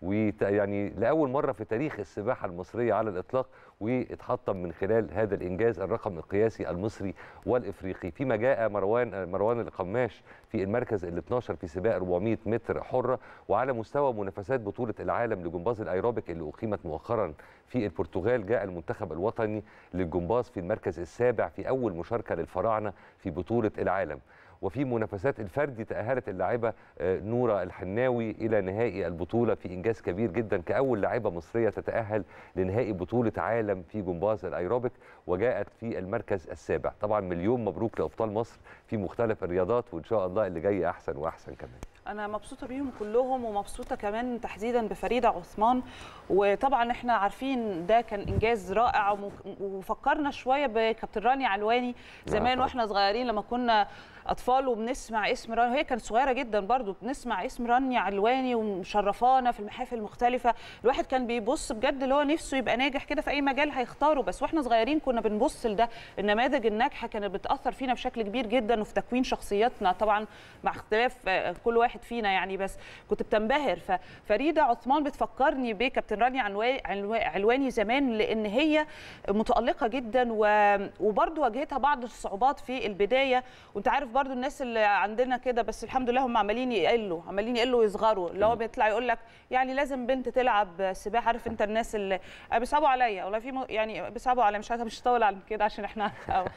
A: ويعني لأول مرة في تاريخ السباحة المصرية على الإطلاق واتحطم من خلال هذا الإنجاز الرقم القياسي المصري والإفريقي فيما جاء مروان مروان القماش في المركز ال 12 في سباق 400 متر حرة وعلى مستوى منافسات بطولة العالم لجمباز الأيروبيك اللي أقيمت مؤخرا في البرتغال جاء المنتخب الوطني للجمباز في المركز السابع في أول مشاركة للفراعنة في بطولة العالم وفي منافسات الفردي تأهلت اللاعبة آه، نورة الحناوي إلى نهائي البطولة في إنجاز كبير جدا كأول لاعبة مصرية تتأهل لنهائي بطولة عالم في جمباز الأيروبيك وجاءت في المركز السابع طبعا مليون مبروك لأبطال مصر في مختلف الرياضات وإن شاء الله اللي جاي أحسن وأحسن كمان
B: انا مبسوطه بيهم كلهم ومبسوطه كمان تحديدا بفريده عثمان وطبعا احنا عارفين ده كان انجاز رائع وم- وفكرنا شويه بكابتن رانيا علواني زمان
P: طبعاً.
B: واحنا صغيرين لما كنا اطفال وبنسمع اسم رانيا هي كانت صغيره جدا برضو بنسمع اسم رانيا علواني ومشرفانا في المحافل المختلفه الواحد كان بيبص بجد اللي هو نفسه يبقى ناجح كده في اي مجال هيختاره بس واحنا صغيرين كنا بنبص لده النماذج الناجحه كانت بتاثر فينا بشكل كبير جدا وفي تكوين شخصياتنا طبعا مع اختلاف آه، كل واحد فينا يعني بس كنت بتنبهر ففريده عثمان بتفكرني بكابتن رانيا عنوا- علوا- علواني زمان لان هي متالقه جدا و- وبرضه واجهتها بعض الصعوبات في البدايه وانت عارف برضه الناس اللي عندنا كده بس الحمد لله هم عمالين يقلوا عمالين يقلوا ويصغروا اللي هو بيطلع يقول لك يعني لازم بنت تلعب سباحه عارف انت الناس اللي آه، بيصعبوا عليا والله في م- يعني بيصعبوا عليا مش عارفه مش هطول عن كده عشان احنا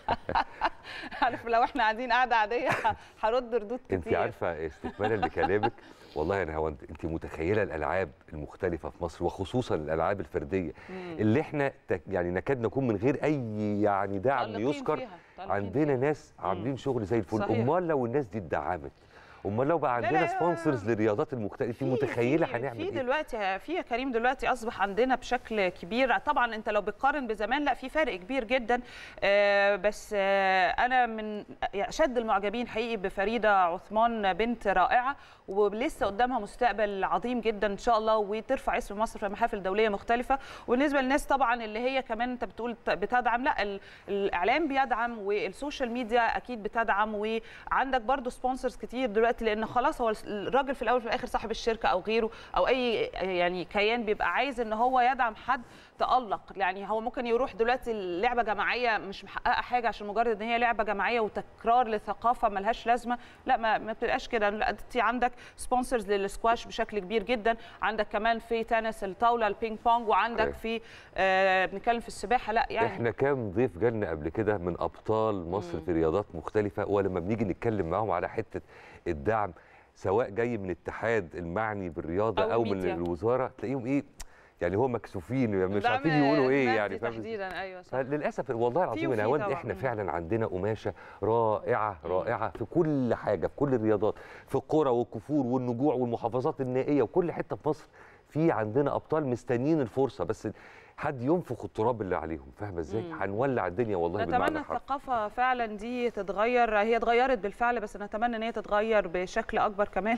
B: عارف لو احنا قاعدين قاعده عاديه هرد ردود كتير
A: انت عارفه استكمالا لكلامك والله انا هو انت متخيله الالعاب المختلفه في مصر وخصوصا الالعاب الفرديه
P: مم.
A: اللي احنا تك- يعني نكاد نكون من غير اي يعني دعم
P: متألقين
A: يذكر
P: فيها، متألقين
A: عندنا ناس عاملين شغل زي الفل
B: صحيح.
A: امال لو الناس دي اتدعمت امال لو بقى
B: لا،
A: عندنا
B: لا،
A: سبونسرز للرياضات المختلفه انت متخيله هنعمل
B: في
A: ايه
B: دلوقتي في يا كريم دلوقتي اصبح عندنا بشكل كبير طبعا انت لو بتقارن بزمان لا في فرق كبير جدا آه، بس آه، انا من اشد المعجبين حقيقي بفريده عثمان بنت رائعه ولسه قدامها مستقبل عظيم جدا ان شاء الله وترفع اسم مصر في محافل دوليه مختلفه وبالنسبه للناس طبعا اللي هي كمان انت بتقول بتدعم لا ال- الاعلام بيدعم والسوشيال ميديا اكيد بتدعم وعندك برضو سبونسرز كتير دلوقتي دلوقتي لان خلاص هو الراجل في الاول وفي الاخر صاحب الشركه او غيره او اي يعني كيان بيبقى عايز ان هو يدعم حد تالق يعني هو ممكن يروح دلوقتي لعبه جماعيه مش محققه حاجه عشان مجرد ان هي لعبه جماعيه وتكرار لثقافه ملهاش لازمه لا ما, ما بتبقاش كده لا انت عندك سبونسرز للسكواش بشكل كبير جدا عندك كمان في تنس الطاوله البينج بونج وعندك
A: أوكي.
B: في آه بنتكلم في السباحه لا يعني
A: احنا كام ضيف جالنا قبل كده من ابطال مصر في رياضات مختلفه ولما بنيجي نتكلم معاهم على حته الدعم سواء جاي من الاتحاد المعني بالرياضه
B: أو
A: او, من
B: الميديا.
A: الوزاره تلاقيهم ايه يعني هم مكسوفين مش
B: دعم
A: عارفين يقولوا ايه
B: مادي
A: يعني فاهم إزاي؟
B: تحديدا ايوه صح
A: فللاسف والله العظيم
B: وفي
A: يا نواد
B: طبعاً.
A: احنا
B: مم.
A: فعلا عندنا قماشه رائعه رائعه في كل حاجه في كل الرياضات في القرى والكفور والنجوع والمحافظات النائيه وكل حته في مصر في عندنا ابطال مستنيين الفرصه بس حد ينفخ التراب اللي عليهم فاهمه ازاي
B: مم.
A: هنولع الدنيا والله بالمعنى
B: نتمنى
A: الحرفي
B: الثقافه فعلا دي تتغير هي اتغيرت بالفعل بس نتمنى ان هي تتغير بشكل اكبر كمان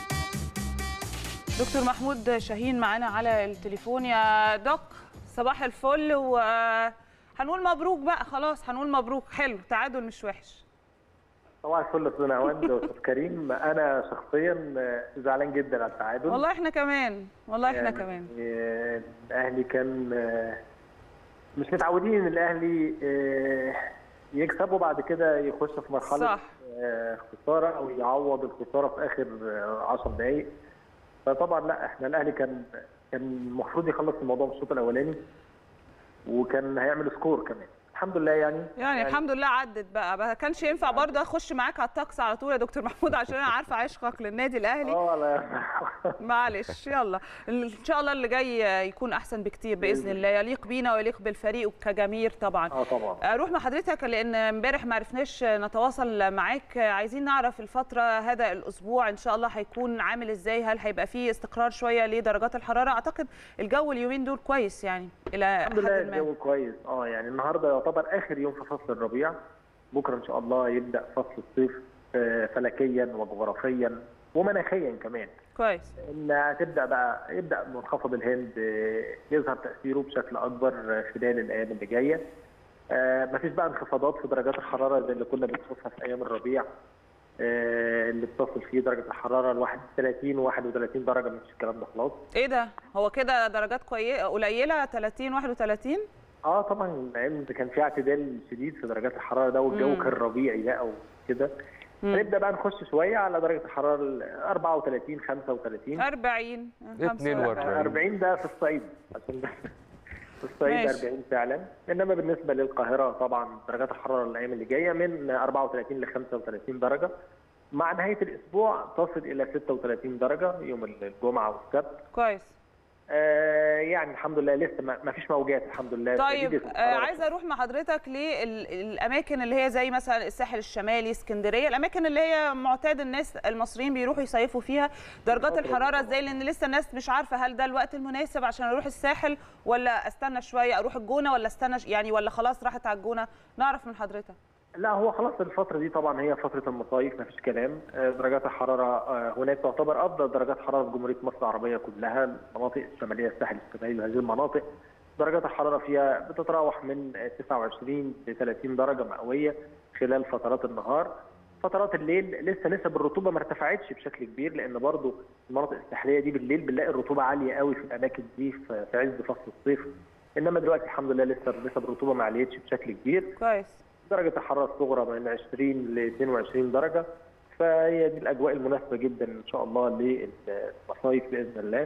B: دكتور محمود شاهين معانا على التليفون يا دوك صباح الفل و هنقول مبروك بقى خلاص هنقول مبروك حلو تعادل مش وحش
P: طبعا الفل استاذ نعوان واستاذ كريم انا شخصيا زعلان جدا على التعادل
B: والله احنا كمان والله احنا
P: يعني
B: كمان
P: آه، الاهلي كان آه، مش متعودين ان الاهلي آه، يكسب وبعد كده يخش في مرحله
B: صح.
P: آه، خساره او يعوض الخساره في اخر 10 دقائق فطبعا لا احنا الاهلي كان كان المفروض يخلص الموضوع في الشوط الاولاني وكان هيعمل سكور كمان الحمد لله يعني
B: يعني الحمد لله عدت بقى ما كانش ينفع برضه اخش معاك على الطقس على طول يا دكتور محمود عشان انا عارفه عشقك للنادي الاهلي
P: اه لا
B: معلش يلا ان شاء الله اللي جاي يكون احسن بكتير باذن الله يليق بينا ويليق بالفريق وكجماهير طبعا
P: اه طبعا
B: اروح مع حضرتك لان امبارح ما عرفناش نتواصل معاك عايزين نعرف الفتره هذا الاسبوع ان شاء الله هيكون عامل ازاي هل هيبقى فيه استقرار شويه لدرجات الحراره اعتقد الجو اليومين دول كويس يعني الى
P: الحمد لله
B: حد ما
P: الجو كويس اه يعني النهارده يعتبر اخر يوم في فصل الربيع بكره ان شاء الله يبدا فصل الصيف آه، فلكيا وجغرافيا ومناخيا كمان
B: كويس
P: ان هتبدا بقى يبدا منخفض الهند آه، يظهر تاثيره بشكل اكبر آه، خلال الايام اللي جايه آه، مفيش بقى انخفاضات في درجات الحراره زي اللي كنا بنشوفها في ايام الربيع آه، اللي بتصل فيه درجه الحراره ل 31 و 31 درجه مفيش الكلام ده خلاص
B: ايه ده هو كده درجات كويسه قليله 30 31
P: اه طبعا الايام دي كان في اعتدال شديد في درجات الحراره ده والجو
B: مم.
P: كان ربيعي بقى وكده هنبدا بقى نخش شويه على درجه الحراره ال 34 35
B: 40
A: 42.
P: 40 ده في الصعيد عشان ده في الصعيد
B: ماشي.
P: 40 فعلا انما بالنسبه للقاهره طبعا درجات الحراره الايام اللي جايه من 34 ل 35 درجه مع نهايه الاسبوع تصل الى 36 درجه يوم الجمعه والسبت
B: كويس
P: آه يعني الحمد لله لسه ما ما فيش موجات الحمد لله
B: طيب
P: شديدة
B: آه
P: الحرارة.
B: عايزه اروح مع حضرتك للاماكن اللي هي زي مثلا الساحل الشمالي اسكندريه الاماكن اللي هي معتاد الناس المصريين بيروحوا يصيفوا فيها درجات الحراره ازاي لان لسه الناس مش عارفه هل ده الوقت المناسب عشان اروح الساحل ولا استنى شويه اروح الجونه ولا استنى ش- يعني ولا خلاص راحت على الجونه نعرف من حضرتك
P: لا هو خلاص الفترة دي طبعا هي فترة المصايف مفيش كلام آه، درجات الحرارة آه، هناك تعتبر أفضل درجات حرارة في جمهورية مصر العربية كلها المناطق الشمالية الساحل الشمالي وهذه المناطق درجات الحرارة فيها بتتراوح من آه، 29 ل 30 درجة مئوية خلال فترات النهار فترات الليل لسه نسب الرطوبة ما ارتفعتش بشكل كبير لأن برضو المناطق الساحلية دي بالليل بنلاقي الرطوبة عالية قوي في الأماكن دي في في عز فصل الصيف إنما دلوقتي الحمد لله لسه نسب الرطوبة ما عليتش بشكل كبير
B: كويس
P: درجة الحرارة الصغرى من 20 ل 22 درجة فهي دي الأجواء المناسبة جدا إن شاء الله للمصايف بإذن الله.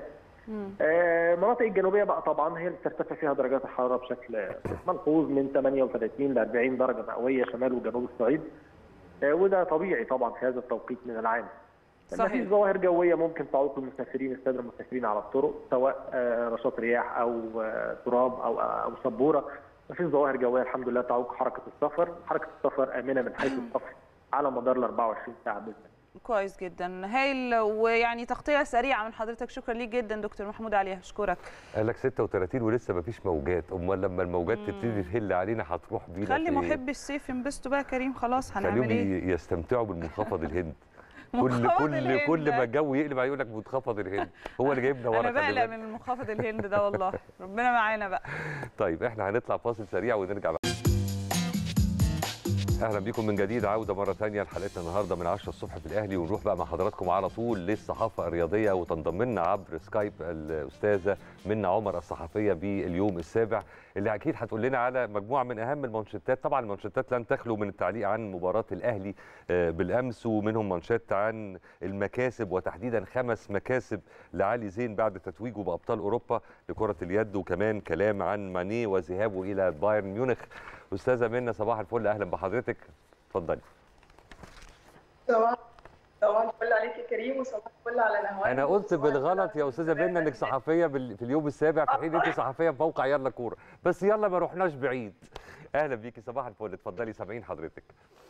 P: آه، المناطق الجنوبية بقى طبعا هي اللي بترتفع فيها درجات الحرارة بشكل ملحوظ من 38 ل 40 درجة مئوية شمال وجنوب الصعيد. آه، وده طبيعي طبعا في هذا التوقيت من العام.
B: صحيح.
P: في ظواهر جوية ممكن تعوق المسافرين السادة المسافرين على الطرق سواء آه، رشاط رياح أو آه، تراب أو أو سبورة. مفيش ظواهر جويه الحمد لله تعوق حركه السفر، حركه السفر امنه من حيث السفر على مدار ال 24 ساعه باذن الله.
B: كويس جدا هايل ويعني تغطيه سريعه من حضرتك شكرا ليك جدا دكتور محمود عليها اشكرك
A: قال لك 36 ولسه ما فيش موجات امال لما الموجات تبتدي تهل علينا هتروح بينا
B: خلي
A: فين؟
B: محبي الصيف ينبسطوا بقى يا كريم خلاص هنعمل
A: خليهم
B: ايه
A: ي- يستمتعوا بالمنخفض الهند كل
B: منخفض
A: كل
B: الهند
A: كل
B: ده.
A: ما الجو يقلب هيقول لك منخفض الهند هو اللي جايبنا ورا
B: انا
A: خلي
B: بقلق
A: بالك.
B: من المنخفض الهند ده والله ربنا معانا بقى
A: طيب احنا هنطلع فاصل سريع ونرجع بقى اهلا بكم من جديد عوده مره ثانيه لحلقتنا النهارده من 10 الصبح في الاهلي ونروح بقى مع حضراتكم على طول للصحافه الرياضيه وتنضم لنا عبر سكايب الاستاذه منى عمر الصحفيه باليوم السابع اللي اكيد هتقول لنا على مجموعه من اهم المانشيتات طبعا المانشيتات لن تخلو من التعليق عن مباراه الاهلي آه، بالامس ومنهم مانشيت عن المكاسب وتحديدا خمس مكاسب لعلي زين بعد تتويجه بابطال اوروبا لكره اليد وكمان كلام عن ماني وذهابه الى بايرن ميونخ استاذه منى صباح الفل اهلا بحضرتك اتفضلي
Q: صباح صباح الفل عليك يا كريم وصباح الفل على نهوان
A: انا قلت بالغلط يا استاذه منى انك صحفيه بال- في اليوم السابع في حين انت صحفيه في موقع يلا كوره بس يلا ما رحناش بعيد اهلا بيكي صباح الفل اتفضلي سامعين حضرتك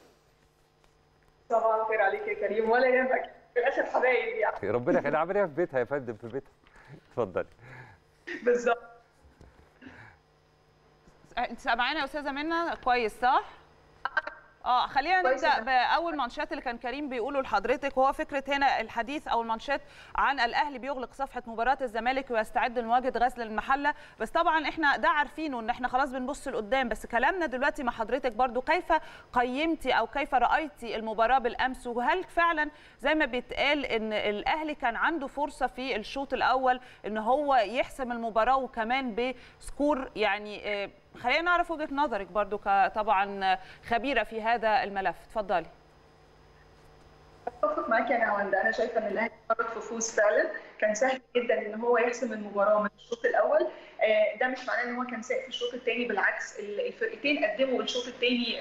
Q: صباح الخير عليك يا كريم ولا يهمك في الاخر حبايب يعني
A: ربنا يخليها عامل في بيتها يا فندم في بيتها اتفضلي
Q: بالظبط
B: انت سامعانا يا استاذه منى كويس صح اه خلينا
Q: كويس
B: نبدا
Q: جداً.
B: باول مانشات اللي كان كريم بيقوله لحضرتك وهو فكره هنا الحديث او المانشات عن الاهلي بيغلق صفحه مباراه الزمالك ويستعد لمواجهه غزل المحله بس طبعا احنا ده عارفينه ان احنا خلاص بنبص لقدام بس كلامنا دلوقتي مع حضرتك برضو كيف قيمتي او كيف رايتي المباراه بالامس وهل فعلا زي ما بيتقال ان الاهلي كان عنده فرصه في الشوط الاول ان هو يحسم المباراه وكمان بسكور يعني آه، خلينا نعرف وجهه نظرك برضو كطبعا خبيره في هذا الملف اتفضلي
Q: اتفق معاك يا نهاوند انا شايفه ان الاهلي فرط في فوز فعلا كان سهل جدا ان هو يحسم المباراه من الشوط الاول آه، ده مش معناه ان هو كان سائق في الشوط الثاني بالعكس ال- الفرقتين قدموا الشوط الثاني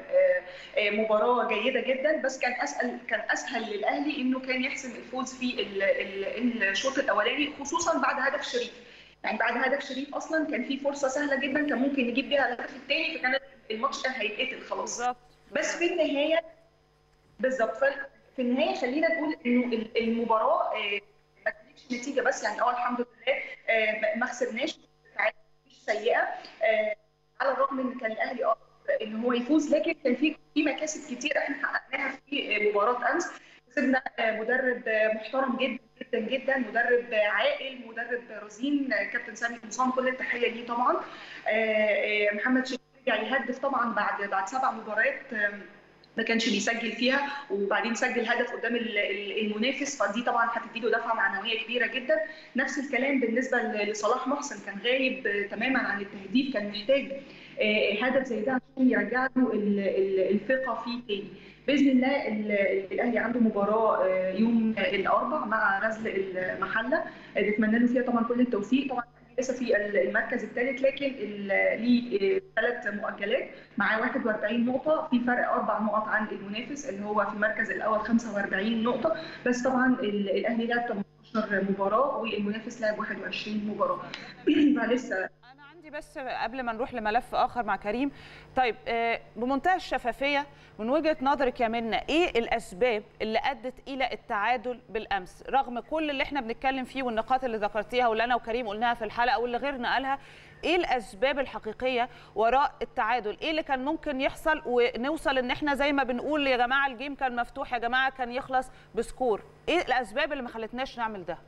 Q: مباراه جيده جدا بس كان اسهل كان اسهل للاهلي انه كان يحسم الفوز في ال- ال- الشوط الاولاني خصوصا بعد هدف شريف يعني بعد هدف شريف اصلا كان في فرصه سهله جدا كان ممكن نجيب بيها الهدف الثاني فكان الماتش كان هيتقتل خلاص بس في النهايه بالظبط في النهايه خلينا نقول انه ال- المباراه آه، ما كانتش نتيجه بس يعني اه الحمد لله آه، ما- ما خسرناش تعادل مش سيئه آه، على الرغم ان كان الاهلي اه ان هو يفوز لكن كان في في مكاسب كتير احنا حققناها في آه، مباراه امس كسبنا آه، مدرب آه، محترم جدا جدا جدا مدرب آه، عاقل مدرب رزين آه، كابتن سامي حسام كل التحيه ليه طبعا آه، آه، محمد شريف رجع يهدف طبعا بعد بعد سبع مباريات آه، ما كانش بيسجل فيها وبعدين سجل هدف قدام ال- ال- المنافس فدي طبعا هتديله دفعه معنويه كبيره جدا نفس الكلام بالنسبه ل- لصلاح محسن كان غايب آه، تماما عن التهديف كان محتاج آه، هدف زي ده عشان يرجع له ال- ال- الثقه فيه تاني باذن الله ال- الاهلي عنده مباراه آه، يوم الاربع مع غزل المحله آه، نتمنى له فيها طبعا كل التوفيق طبعا لسه في المركز الثالث لكن ال- ليه ثلاث مؤجلات معاه 41 نقطة في فرق أربع نقط عن المنافس اللي هو في المركز الأول 45 نقطة بس طبعا ال- الأهلي لعب 18 مباراة والمنافس لعب 21 مباراة فلسه
B: عندي بس قبل ما نروح لملف اخر مع كريم طيب آه، بمنتهى الشفافيه من وجهه نظرك يا منى ايه الاسباب اللي ادت الى التعادل بالامس رغم كل اللي احنا بنتكلم فيه والنقاط اللي ذكرتيها واللي انا وكريم قلناها في الحلقه واللي غيرنا قالها ايه الاسباب الحقيقيه وراء التعادل ايه اللي كان ممكن يحصل ونوصل ان احنا زي ما بنقول يا جماعه الجيم كان مفتوح يا جماعه كان يخلص بسكور ايه الاسباب اللي ما خلتناش نعمل ده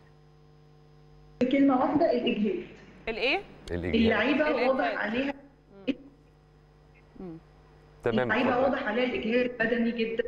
Q: كلمة واحدة الإجهاد
B: الايه
Q: اللعيبة واضح عليها
A: تمام
Q: اللعيبة
A: اتفضل.
Q: واضح عليها الإجهاد بدني جدا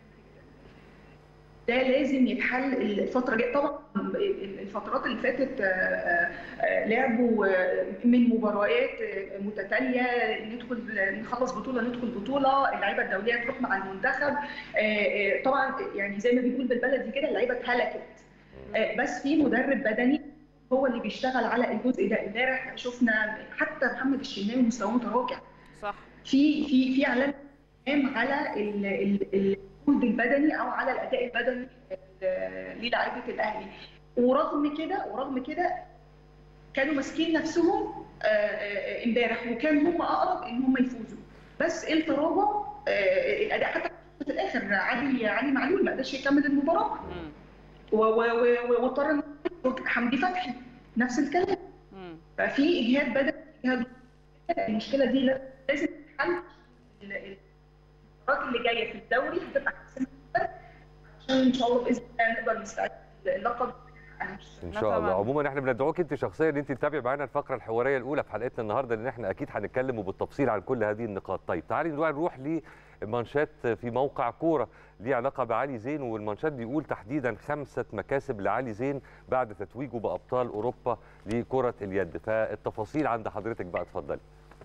Q: ده لازم يتحل الفترة الجاية طبعا الفترات اللي فاتت آه، آه، لعبوا آه، من مباريات آه، متتالية ندخل نخلص بطولة ندخل بطولة اللعيبة الدولية تروح مع المنتخب آه، آه، طبعا يعني زي ما بنقول بالبلدي كده اللعيبة اتهلكت آه، بس في مدرب بدني هو اللي بيشتغل على الجزء ده امبارح شفنا حتى محمد الشناوي مستواه متراجع
B: صح
Q: في في في اعلان كلام على ال- ال- الجهد البدني او على الاداء البدني ل- للاعيبه الاهلي ورغم كده ورغم كده كانوا ماسكين نفسهم آه، آه، امبارح وكان هم اقرب ان هم يفوزوا بس التراجع آه، الاداء حتى في الاخر علي علي معلول ما قدرش يكمل المباراه و- و- و- واضطر إنه يخرج حمدي فتحي نفس الكلام ففي اجهاد بدني اجهاد المشكله دي لازم تتحل ال- ال- المباريات اللي جايه في الدوري هتبقى احسن أكتر عشان ان شاء الله باذن الله نقدر نستعد اللقب
A: ان شاء الله عموما احنا بندعوك انت شخصيا ان انت تتابعي معانا الفقره الحواريه الاولى في حلقتنا النهارده لان احنا اكيد هنتكلم بالتفصيل عن كل هذه النقاط طيب تعالي دلوقتي نروح لمانشات في موقع كوره ليه علاقه بعلي زين والمانشات بيقول تحديدا خمسه مكاسب لعلي زين بعد تتويجه بابطال اوروبا لكره اليد فالتفاصيل عند حضرتك بقى اتفضلي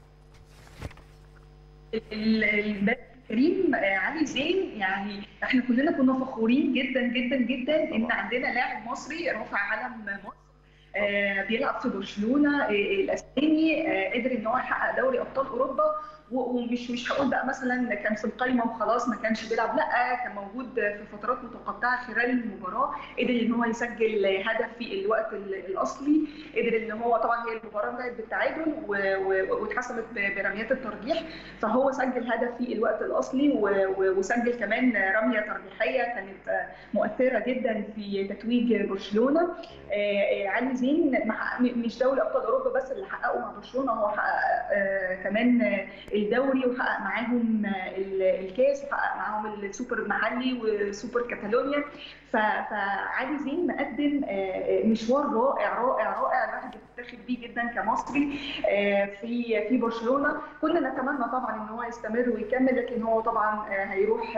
Q: الباب كريم علي زين يعني احنا كلنا كنا فخورين جدا جدا جدا ان عندنا لاعب مصري رافع علم مصر آه بيلعب في برشلونه آه الاسباني آه قدر ان هو يحقق دوري ابطال اوروبا ومش مش هقول بقى مثلا كان في القايمه وخلاص ما كانش بيلعب لا كان موجود في فترات متقطعه خلال المباراه قدر ان هو يسجل هدف في الوقت الاصلي قدر ان هو طبعا هي المباراه انتهت بالتعادل واتحسمت برميات الترجيح فهو سجل هدف في الوقت الاصلي وسجل كمان رميه ترجيحيه كانت مؤثره جدا في تتويج برشلونه علي زين مش دوري ابطال اوروبا بس اللي حققه مع برشلونه هو حقق كمان الدوري وحقق معاهم الكاس وحقق معاهم السوبر المحلي وسوبر كاتالونيا فعلي زين مقدم مشوار رائع رائع رائع الواحد يفتخر بيه جدا كمصري في في برشلونه كنا نتمنى طبعا ان هو يستمر ويكمل لكن هو طبعا هيروح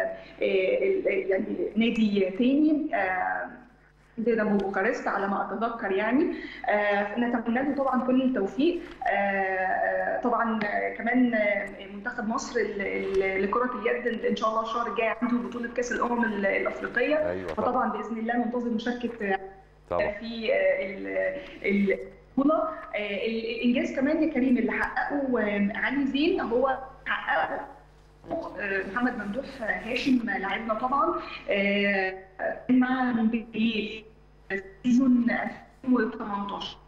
Q: يعني نادي تاني دينامو بوخارست على ما اتذكر يعني آه نتمنى له طبعا كل التوفيق آه طبعا كمان منتخب مصر لكره اليد ان شاء الله الشهر الجاي عنده بطوله كاس الامم الافريقيه
A: أيوة
Q: فطبعا باذن الله منتظر مشاركه
A: طبعا.
Q: في البطوله الانجاز كمان يا كريم اللي حققه علي زين هو حققه محمد ممدوح هاشم لاعبنا طبعا مع مونبلييه سيزون 2018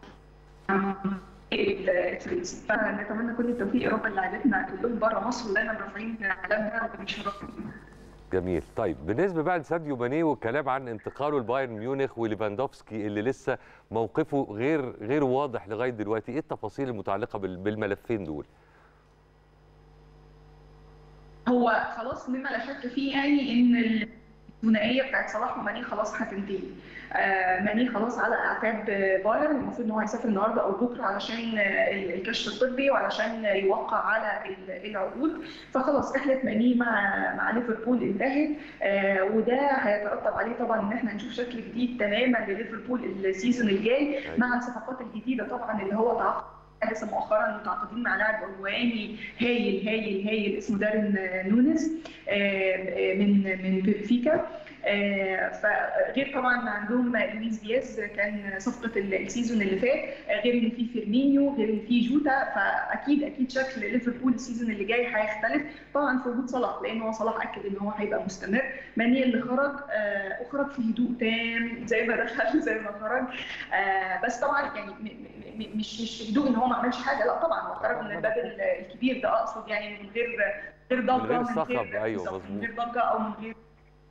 Q: الفرنسي فنتمنى كل التوفيق يا رب للاعبتنا كلهم بره مصر ودايما رافعين علمنا وبيشرفونا
A: جميل طيب بالنسبه بقى لساديو ماني والكلام عن انتقاله لبايرن ميونخ وليفاندوفسكي اللي لسه موقفه غير غير واضح لغايه دلوقتي ايه التفاصيل المتعلقه بالملفين دول
Q: هو خلاص مما لا شك فيه يعني ان الثنائيه بتاعت صلاح وماني خلاص هتنتهي آه ماني خلاص على اعتاب بايرن المفروض ان هو هيسافر النهارده او بكره علشان الكشف الطبي وعلشان يوقع على العقود فخلاص رحله ماني مع مع ليفربول انتهت آه وده هيترتب عليه طبعا ان احنا هنشوف شكل جديد تماما لليفربول السيزون الجاي مع الصفقات الجديده طبعا اللي هو تعاقد لسه مؤخرا متعاقدين مع لاعب اورواني هايل هايل هايل اسمه دارين نونز من من بنفيكا فغير طبعا عندهم لويس دياز كان صفقه السيزون اللي فات غير ان في فيرمينيو غير ان في جوتا فاكيد اكيد شكل ليفربول السيزون اللي جاي هيختلف طبعا في وجود صلاح لان هو صلاح اكد ان هو هيبقى مستمر ماني اللي خرج اخرج في هدوء تام زي ما دخل زي ما خرج بس طبعا يعني مش مش هدوء ان هو ما عملش حاجه لا طبعا هو خرج من الباب الكبير ده اقصد يعني من غير غير ضجه
A: من غير صخب ايوه
Q: من غير ضجه او من غير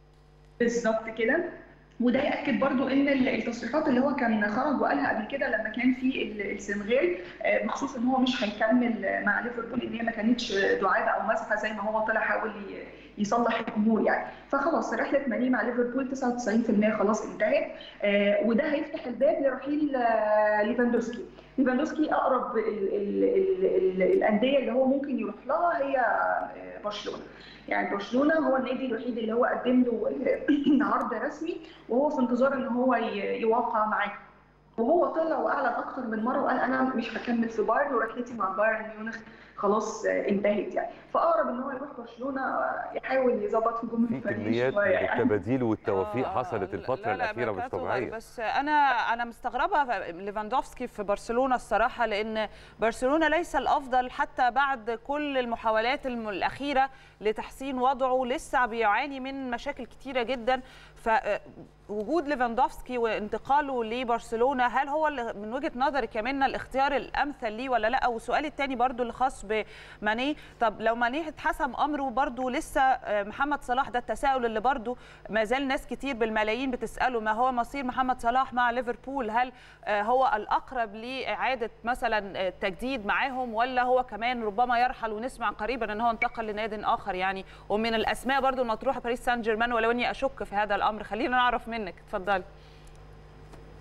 Q: بالظبط كده وده ياكد برضو ان التصريحات اللي هو كان خرج وقالها قبل كده لما كان في السنغال بخصوص ان هو مش هيكمل مع ليفربول ان هي ما كانتش دعابه او مزحه زي ما هو طلع حاول يصلح الامور يعني فخلاص رحله ماني مع ليفربول 99% خلاص انتهت وده هيفتح الباب لرحيل ليفاندوسكي ليفاندوسكي اقرب ال ال ال ال الانديه اللي هو ممكن يروح لها هي برشلونه يعني برشلونه هو النادي الوحيد اللي هو قدم له عرض رسمي وهو في انتظار ان هو يوقع معاه وهو طلع واعلن اكثر من مره وقال انا مش هكمل في بايرن ورحلتي مع بايرن ميونخ خلاص انتهت يعني فاقرب ان هو يروح برشلونه يحاول يظبط هجوم
A: في كميات من التباديل والتوافيق حصلت الفتره الاخيره مش طبيعيه
B: بس انا انا مستغربه ليفاندوفسكي في برشلونه الصراحه لان برشلونه ليس الافضل حتى بعد كل المحاولات الاخيره لتحسين وضعه لسه بيعاني من مشاكل كتيره جدا ف وجود ليفاندوفسكي وانتقاله لبرشلونه هل هو اللي من وجهه نظرك يا منى الاختيار الامثل ليه ولا لا والسؤال الثاني برضو اللي خاص بماني طب لو ماني اتحسم امره برضو لسه محمد صلاح ده التساؤل اللي برضو ما زال ناس كتير بالملايين بتساله ما هو مصير محمد صلاح مع ليفربول هل هو الاقرب لاعاده مثلا التجديد معاهم ولا هو كمان ربما يرحل ونسمع قريبا ان هو انتقل لنادي اخر يعني ومن الاسماء برضو المطروحه باريس سان جيرمان ولو اني اشك في هذا الامر خلينا نعرف منك اتفضلي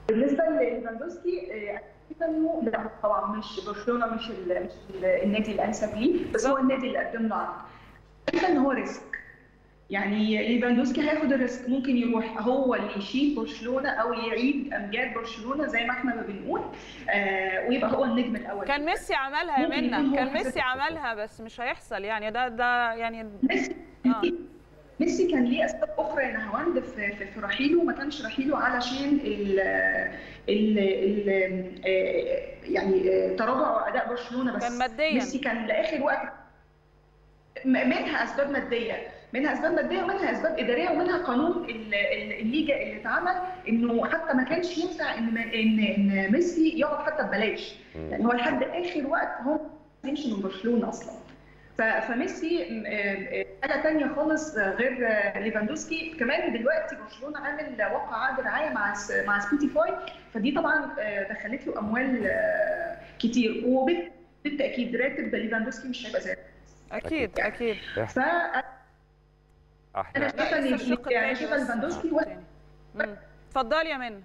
Q: بالنسبه لليفاندوسكي آه، شايفة انه لا طبعا مش برشلونه مش ال مش ال النادي الانسب ليه بس هو النادي اللي قدم له عرض شايفه ان هو ريسك يعني ليفاندوسكي هياخد الريسك ممكن يروح هو اللي يشيل برشلونه او يعيد امجاد برشلونه زي ما احنا ما بنقول آه ويبقى هو النجم الاول
B: كان ميسي عملها يا
Q: ممكن يكون
B: منى
Q: هو
B: كان
Q: حاجة
B: ميسي عملها بس مش هيحصل يعني ده ده يعني آه.
Q: ميسي كان ليه اسباب اخرى يا نهاوند في في, في رحيله ما كانش رحيله علشان ال ال ال يعني آه، تراجع اداء برشلونه بس
B: كان مادياً.
Q: ميسي كان لاخر وقت م- منها اسباب ماديه منها اسباب ماديه ومنها اسباب اداريه ومنها قانون ال- ال- الليجا اللي اتعمل انه حتى ما كانش ينفع ان ما- ان ان ميسي يقعد حتى ببلاش يعني هو لحد اخر وقت هو يمشي من برشلونه اصلا ف- فميسي م- آه، آه، حاجه تانية خالص آه، غير آه، ليفاندوسكي كمان دلوقتي برشلونه عامل وقع عقد رعايه مع س- مع سبوتيفاي فدي طبعا آه، دخلت له اموال آه، كتير وبالتاكيد راتب ليفاندوسكي مش هيبقى زي
B: اكيد اكيد
Q: ف
A: احنا
Q: انا شايفه ان
B: الشق
Q: يعني
B: التاني
Q: شايفه
B: بس.
Q: ليفاندوسكي واخد
B: مم. اتفضلي يا منى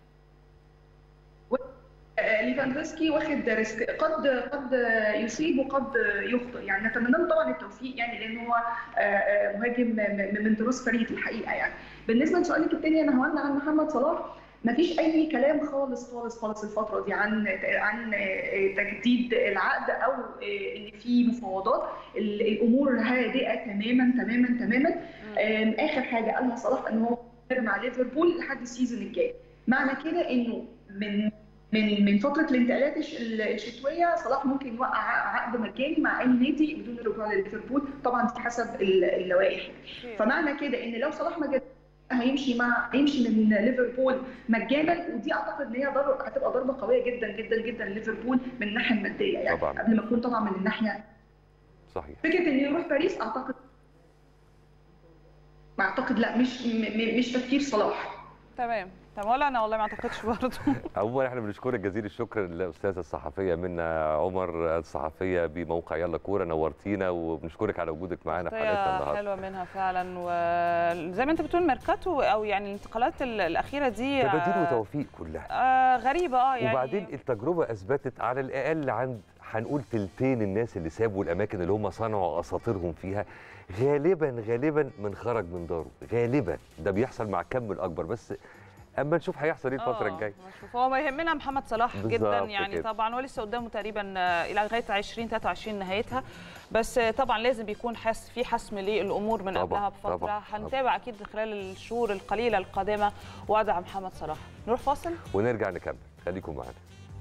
Q: آه، ليفاندوسكي واخد ريسك قد قد يصيب وقد يخطئ يعني نتمنى له طبعا التوفيق يعني لان هو آه، آه، مهاجم م- من دروس فريد الحقيقه يعني بالنسبه لسؤالك الثاني انا هولنا عن محمد صلاح ما فيش اي كلام خالص خالص خالص الفتره دي عن عن آه، تجديد العقد او آه، ان في مفاوضات ال- الامور هادئه تماما تماما تماما آم، اخر حاجه قالها صلاح ان هو مع ليفربول لحد السيزون الجاي معنى كده انه من من من فتره الانتقالات الش- الشتويه صلاح ممكن يوقع عقد مجاني مع اي نادي بدون الرجوع لليفربول طبعا دي حسب ال- اللوائح فمعنى كده ان لو صلاح ما جاش هيمشي مع هيمشي من ليفربول مجانا ودي اعتقد ان هي ضرب هتبقى ضربه قويه جدا جدا جدا لليفربول من الناحيه الماديه يعني
A: طبعاً.
Q: قبل ما تكون طبعا من الناحيه
A: صحيح
Q: فكره انه يروح باريس اعتقد ما اعتقد لا مش م- م- مش تفكير صلاح
B: تمام طب ولا انا والله ما اعتقدش برضه
A: عموما احنا بنشكرك جزيل الشكر للاستاذه الصحفيه منى عمر الصحفيه بموقع يلا كوره نورتينا وبنشكرك على وجودك معانا في حلقتنا
B: شخصية
A: النهارده
B: حلوة منها فعلا وزي ما انت بتقول ميركاتو او يعني الانتقالات ال- الاخيره دي
A: تباديل
B: آه،
A: وتوفيق كلها
B: آه غريبه اه يعني
A: وبعدين التجربه اثبتت على الاقل عند هنقول تلتين الناس اللي سابوا الاماكن اللي هم صنعوا اساطيرهم فيها غالبا غالبا من خرج من داره غالبا ده بيحصل مع الكم الاكبر بس اما نشوف هيحصل ايه الفتره
B: آه،
A: الجايه
B: شوف هو ما يهمنا محمد صلاح جدا
A: بالظبط
B: يعني
A: كده.
B: طبعا هو لسه قدامه تقريبا آه، الى لغايه 2023 نهايتها بس آه، طبعا لازم يكون حس في حسم للامور من
A: طبعاً،
B: قبلها بفتره
A: طبعاً،
B: هنتابع اكيد خلال الشهور القليله القادمه وضع محمد صلاح نروح فاصل
A: ونرجع نكمل خليكم معانا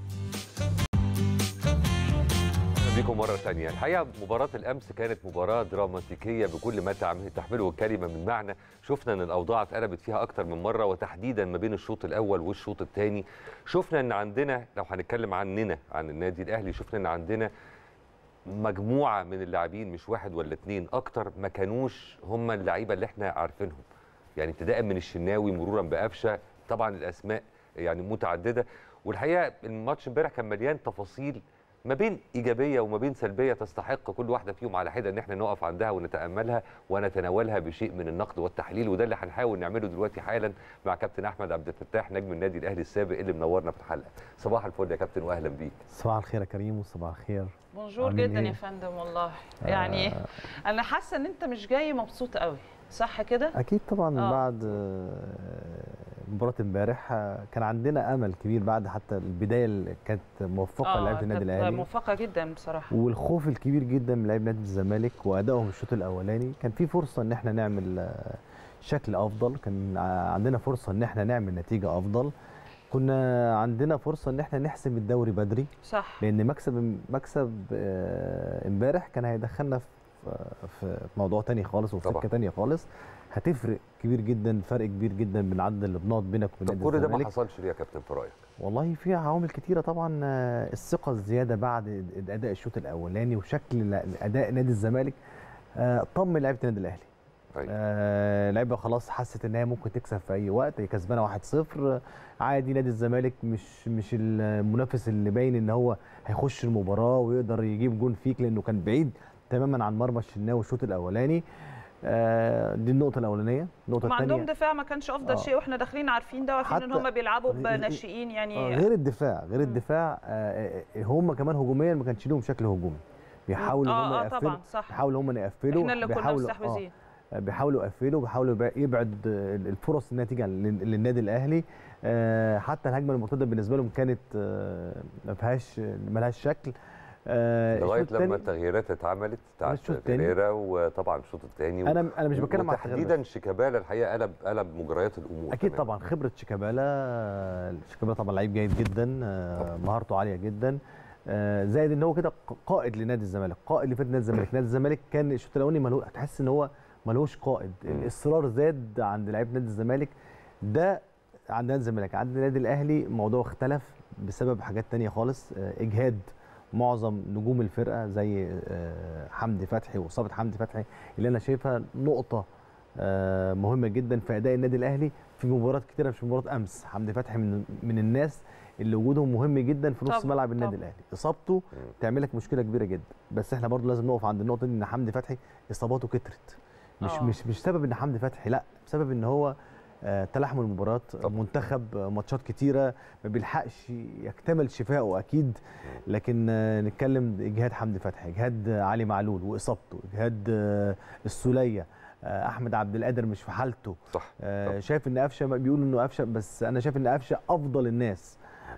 A: أهلا بيكم مرة تانية الحقيقة مباراة الأمس كانت مباراة دراماتيكية بكل ما تعم- تحمله الكلمة من معنى شفنا أن الأوضاع اتقلبت فيها أكتر من مرة وتحديدا ما بين الشوط الأول والشوط الثاني شفنا أن عندنا لو هنتكلم عننا عن النادي الأهلي شفنا أن عندنا مجموعة من اللاعبين مش واحد ولا اتنين أكتر ما كانوش هم اللعيبة اللي احنا عارفينهم يعني ابتداء من الشناوي مرورا بقفشه طبعا الاسماء يعني متعدده والحقيقه الماتش امبارح كان مليان تفاصيل ما بين ايجابيه وما بين سلبيه تستحق كل واحده فيهم على حده ان احنا نقف عندها ونتاملها ونتناولها بشيء من النقد والتحليل وده اللي هنحاول نعمله دلوقتي حالا مع كابتن احمد عبد الفتاح نجم النادي الاهلي السابق اللي منورنا في الحلقه صباح الفل يا كابتن واهلا بيك
R: صباح الخير يا كريم وصباح الخير
B: بونجور
R: عامل
B: جدا
R: إيه؟
B: يا فندم والله يعني انا حاسه ان انت مش جاي مبسوط قوي صح كده
R: اكيد طبعا
B: آه.
R: بعد آه، مباراه امبارح آه، كان عندنا امل كبير بعد حتى البدايه اللي كانت موفقه لعيبه النادي
B: كانت
R: الاهلي
B: موفقه جدا بصراحه
R: والخوف الكبير جدا من لعيبه نادي الزمالك وادائهم الشوط الاولاني كان في فرصه ان احنا نعمل آه، شكل افضل كان آه، عندنا فرصه ان احنا نعمل نتيجه افضل كنا عندنا فرصه ان احنا نحسم الدوري بدري
B: صح
R: لان مكسب مكسب آه، امبارح كان هيدخلنا في في موضوع تاني خالص وفي سكه تانيه خالص هتفرق كبير جدا فرق كبير جدا من عدد اللي بنقط بينك وبين
A: طب
R: نادي
A: كل ده ما
R: الزمالك
A: حصلش ليه يا كابتن في رايك
R: والله في عوامل كتيره طبعا آه، الثقه الزياده بعد اداء الشوط الاولاني وشكل اداء نادي الزمالك آه، طمن لعيبه النادي الاهلي آه لعيبه خلاص حست ان هي ممكن تكسب في اي وقت هي كسبانه 1-0 عادي نادي الزمالك مش مش المنافس اللي باين ان هو هيخش المباراه ويقدر يجيب جون فيك لانه كان بعيد تماما عن مرمى الشناوي الشوط الاولاني آه، دي النقطه الاولانيه النقطه
B: هم عندهم
R: الثانيه
B: دفاع ما كانش افضل
R: آه.
B: شيء واحنا داخلين عارفين ده وعارفين ان
R: حتى-
B: هم بيلعبوا
R: غير-
B: بناشئين يعني
R: آه، غير الدفاع غير الدفاع آه، آه، هم كمان هجوميا ما كانش لهم شكل هجومي بيحاولوا
B: آه،
R: ان هم
B: آه،
R: يقفلوا
B: طبعاً، صح.
R: بيحاولوا هم يقفلوا
B: احنا اللي كنا
R: بيحاولوا-
B: مستحوذين.
R: آه، بيحاولوا يقفلوا بيحاولوا يبع- يبعد آه، الفرص انها تيجي لل- للنادي الاهلي آه، حتى الهجمه المرتده بالنسبه لهم كانت آه، ما فيهاش ما لهاش شكل آه،
A: لغايه
R: الشوط
A: لما
R: التاني-
A: التغييرات اتعملت بتاعت
R: الشوط التاني.
A: فيريرا وطبعا الشوط الثاني
R: أنا- أنا مش بتكلم على التغيير
A: تحديدا شيكابالا الحقيقه قلب قلب مجريات الامور
R: اكيد
A: كمان.
R: طبعا خبره شيكابالا شيكابالا طبعا لعيب جيد جدا آه، مهارته عاليه جدا آه، زائد ان هو كده قائد لنادي الزمالك قائد لفرقه نادي الزمالك نادي الزمالك كان الشوط الاولاني ملو... هتحس ان هو ملوش قائد الاصرار زاد عند لعيبه نادي الزمالك ده عند نادي الزمالك عند النادي الاهلي الموضوع اختلف بسبب حاجات تانية خالص آه، اجهاد معظم نجوم الفرقه زي آه، حمدي فتحي واصابه حمدي فتحي اللي انا شايفها نقطه آه، مهمه جدا في اداء النادي الاهلي في مباريات كتيره مش مباراه امس حمدي فتحي من من الناس اللي وجودهم مهم جدا في نص
B: طبعاً،
R: ملعب النادي
B: طبعاً.
R: الاهلي اصابته تعمل لك مشكله كبيره جدا بس احنا برضو لازم نقف عند النقطه دي ان حمدي فتحي اصاباته كترت مش
B: آه.
R: مش مش سبب ان حمدي فتحي لا بسبب ان هو آه، تلاحم المباريات منتخب آه، ماتشات كتيره ما بيلحقش يكتمل شفائه اكيد لكن آه، نتكلم اجهاد حمدي فتحي اجهاد آه، علي معلول واصابته اجهاد آه، السوليه آه، احمد عبد القادر مش في حالته
A: صح
R: آه، شايف ان قفشه بيقولوا انه قفشه بس انا شايف ان قفشه افضل الناس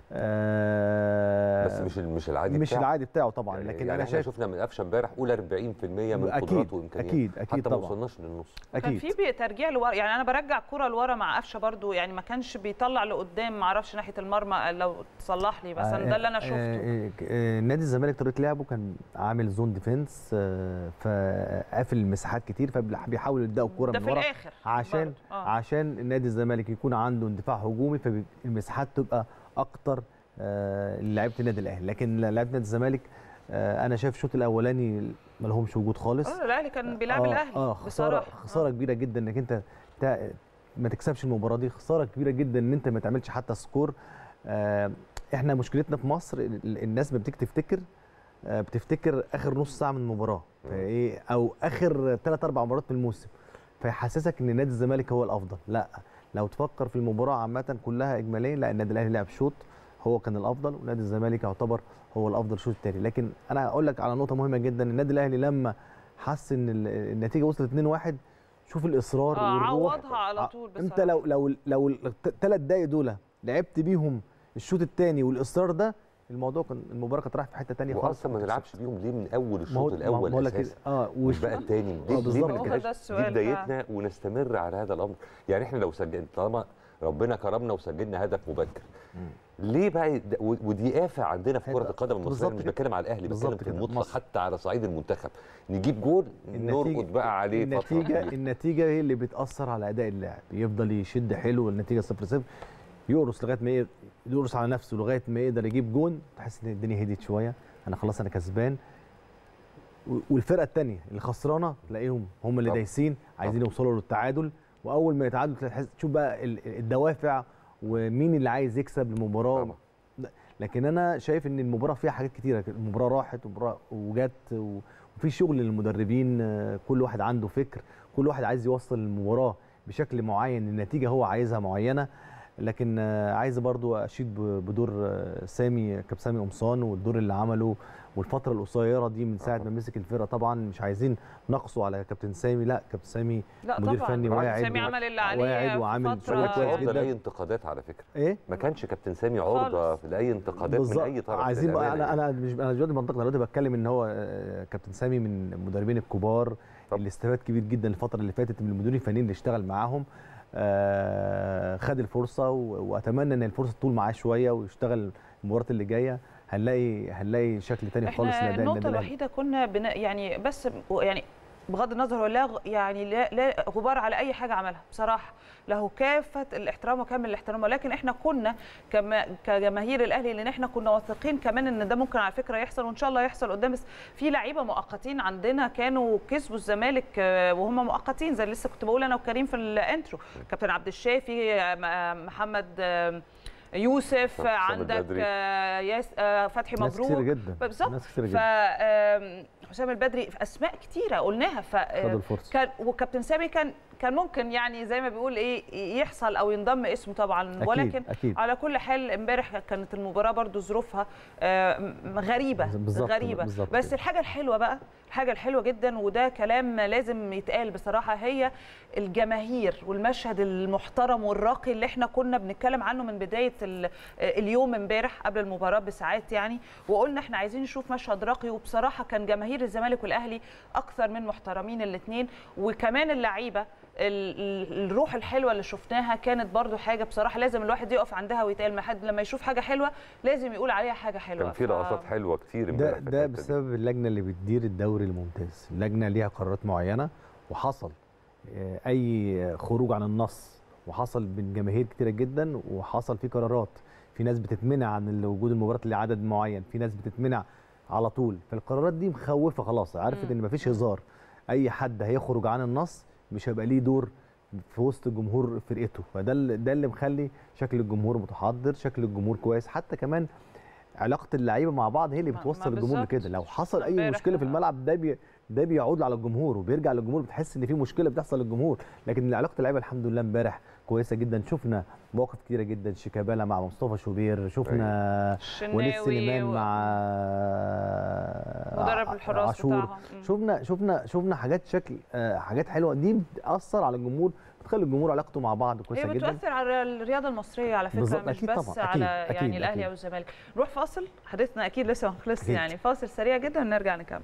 R: آه،
A: بس مش مش العادي
R: مش
A: بتاعه.
R: العادي بتاعه طبعا
A: يعني
R: لكن
A: يعني
R: انا
A: احنا
R: شايف
A: شفنا من قفشه امبارح قول 40% من
R: أكيد،
A: قدراته وامكانياته
R: أكيد، أكيد
A: حتى ما
R: طبعاً.
A: وصلناش للنص
B: كان في بي- ترجيع لورا يعني انا برجع كرة لورا مع قفشه برضو يعني ما كانش بيطلع لقدام ما اعرفش ناحيه المرمى لو تصلح لي مثلا ده اللي انا شفته
R: آه، آه، نادي الزمالك طريقه لعبه كان عامل زون ديفنس آه، فقافل مساحات كتير فبيحاولوا يبداوا الكوره
B: ده
R: من
B: في
R: ورا
B: الآخر
R: عشان
B: برضه، آه.
R: عشان نادي الزمالك يكون عنده اندفاع هجومي فالمساحات تبقى اكتر آه، لعيبه النادي الاهلي لكن لعيبه نادي الزمالك آه، انا شايف الشوط الاولاني ما لهمش وجود خالص
B: اه الاهلي كان بيلعب
R: آه،
B: الاهلي
R: اه خساره
B: بصراحه
R: خساره كبيره جدا انك انت تا- ما تكسبش المباراه دي خساره كبيره جدا ان انت ما تعملش حتى سكور آه احنا مشكلتنا في مصر ال- ال- الناس ما بتيجي تفتكر آه بتفتكر اخر نص ساعه من المباراه فايه او اخر ثلاث اربع مباريات في الموسم فيحسسك ان نادي الزمالك هو الافضل لا لو تفكر في المباراه عامه كلها اجماليا لا النادي الاهلي لعب شوط هو كان الافضل ونادي الزمالك يعتبر هو الافضل الشوط الثاني لكن انا اقول لك على نقطه مهمه جدا النادي الاهلي لما حس ان ال- النتيجه وصلت 2-1 شوف الاصرار
B: اه
R: والروح
B: عوضها على
R: ع-
B: طول
R: انت
B: بصراحة.
R: لو لو لو الثلاث دقايق دول لعبت بيهم الشوط الثاني والاصرار ده الموضوع كان المباراه كانت رايحه في حته ثانيه خالص
A: واصلا ما نلعبش بيهم ليه من اول
R: ما هو-
A: الشوط
R: ما هو-
A: الاول
R: بقول لك
A: اساسا
R: كده. اه
A: مش
R: وش-
A: بقى الثاني
R: آه،
A: ليه ليه
R: بالظبط
A: ما
R: كده.
A: نجيبهاش؟
B: ده
A: دي
B: السؤال
A: بدايتنا ونستمر على هذا الامر يعني احنا لو سجلنا طالما ربنا كرمنا وسجلنا هدف مبكر ليه بقى ده- و- ودي آفة عندنا في كرة القدم المصرية
R: بالظبط
A: أنا مش
R: كده.
A: بتكلم على الأهلي بتكلم
R: بالظبط
A: في
R: كده.
A: المطلق
R: مصر.
A: حتى على صعيد المنتخب نجيب جول نرقد بقى عليه فترة
R: النتيجه
A: طويلة.
R: النتيجه هي اللي بتاثر على اداء اللاعب يفضل يشد حلو النتيجه 0 0 يقرص لغايه ما يقدر- يقرص على نفسه لغايه ما يقدر يجيب جون تحس ان الدنيا هديت شويه انا خلاص انا كسبان و- والفرقه الثانيه اللي خسرانه تلاقيهم هم اللي
A: طبعا.
R: دايسين عايزين يوصلوا للتعادل واول ما يتعادلوا تحس تشوف بقى ال- الدوافع ومين اللي عايز يكسب المباراه لا، لكن انا شايف ان المباراه فيها حاجات كتيره المباراه راحت والمباراه وجت و- وفي شغل للمدربين آه، كل واحد عنده فكر كل واحد عايز يوصل المباراه بشكل معين النتيجه هو عايزها معينه لكن آه، عايز برضو اشيد ب- بدور آه، سامي كابتن سامي قمصان والدور اللي عمله والفتره القصيره دي من ساعه ما مسك الفرقه طبعا مش عايزين نقصوا على كابتن سامي لا كابتن سامي
B: لا
R: مدير
B: طبعاً،
R: فني
B: كابتن
R: واعد
B: سامي عمل اللي عليه
R: واعد
B: في
R: وعامل
B: فترة-
R: شغل
A: ما كانش
R: كويس
A: عرضة لأي
R: جدا
A: انتقادات على فكرة
R: ايه
A: ما كانش كابتن سامي عرضة لأي انتقادات من
R: بالظبط.
A: أي طرف
R: عايزين بقى
A: للأمانة
R: انا
A: يعني.
R: انا مش انا دلوقتي منطقه دلوقتي بتكلم ان هو آه، كابتن سامي من المدربين الكبار اللي استفاد كبير جدا الفتره اللي فاتت من المديرين الفنيين اللي اشتغل معاهم آه، خد الفرصه و- واتمنى ان الفرصه تطول معاه شويه ويشتغل المباراه اللي جايه هنلاقي هنلاقي شكل تاني خالص
B: احنا
R: لاداء
B: النقطة
R: النادي الأهلي.
B: الوحيدة كنا بنا يعني بس يعني بغض النظر هو لا غ- يعني لا, لا غبار على اي حاجه عملها بصراحه له كافه الاحترام وكامل الاحترام ولكن احنا كنا كما كجماهير الاهلي لان احنا كنا واثقين كمان ان ده ممكن على فكره يحصل وان شاء الله يحصل قدام بس في لعيبه مؤقتين عندنا كانوا كسبوا الزمالك آه، وهم مؤقتين زي اللي لسه كنت بقول انا وكريم في الانترو كابتن عبد الشافي آه، م- محمد آه، يوسف
A: حسام
B: عندك
A: البدري.
B: آه، ياس آه، فتحي
R: ناس
B: مبروك
R: كتير جدا.
B: بالظبط
R: ناس كتير
B: ف
R: جدا.
B: آم، حسام البدري اسماء كتيره قلناها ف
R: خدوا الفرصة.
B: كان وكابتن سامي كان كان ممكن يعني زي ما بيقول ايه يحصل او ينضم اسمه طبعا
R: أكيد،
B: ولكن
R: أكيد.
B: على كل حال امبارح كانت المباراه برضو ظروفها آه، م- غريبه
R: بالظبط،
B: غريبه
R: بالظبط
B: بس
R: كده.
B: الحاجه الحلوه بقى الحاجه الحلوه جدا وده كلام لازم يتقال بصراحه هي الجماهير والمشهد المحترم والراقي اللي احنا كنا بنتكلم عنه من بدايه ال- اليوم امبارح قبل المباراه بساعات يعني وقلنا احنا عايزين نشوف مشهد راقي وبصراحه كان جماهير الزمالك والاهلي اكثر من محترمين الاثنين وكمان اللعيبه ال- ال- الروح الحلوه اللي شفناها كانت برضو حاجه بصراحه لازم الواحد يقف عندها ويتقال ما حد لما يشوف حاجه حلوه لازم يقول عليها حاجه حلوه
A: كان في
B: ف-
A: لقطات حلوه كتير
R: ده
A: امبارح في
R: ده
A: الحتة دي.
R: بسبب اللجنه اللي بتدير الدوري الممتاز اللجنه ليها قرارات معينه وحصل آه، اي خروج عن النص وحصل من جماهير كتيره جدا وحصل في قرارات في ناس بتتمنع عن وجود المباراه لعدد معين في ناس بتتمنع على طول فالقرارات دي مخوفه خلاص عرفت ان مفيش هزار اي حد هيخرج عن النص مش هيبقى ليه دور في وسط جمهور فرقته فده اللي ده اللي مخلي شكل الجمهور متحضر شكل الجمهور كويس حتى كمان علاقه اللعيبه مع بعض هي اللي بتوصل الجمهور
B: بالظبط.
R: لكده لو حصل اي
B: امبارح
R: مشكله في الملعب ده بي ده بيعود على الجمهور وبيرجع للجمهور بتحس ان في مشكله بتحصل للجمهور لكن علاقه اللعيبه الحمد لله امبارح كويسه جدا شفنا مواقف كتيره جدا شيكابالا مع مصطفى شوبير شفنا
B: الشناوي
R: وليد سليمان
B: و-
R: مع
B: مدرب الحراس
R: عاشور
B: بتاعهم. مم.
R: شفنا شفنا شفنا حاجات شكل آه، حاجات حلوه دي بتاثر على الجمهور بتخلي الجمهور علاقته مع بعض
B: هي
R: كويسه جدا
B: بتؤثر على الرياضه المصريه على فكره
R: بالظبط،
B: مش
R: أكيد
B: بس
R: طبعاً،
B: على
R: أكيد،
B: يعني
R: أكيد،
B: الاهلي
R: أكيد.
B: او الزمالك نروح فاصل حديثنا اكيد لسه ما خلصش
R: أكيد.
B: يعني فاصل سريع جدا ونرجع نكمل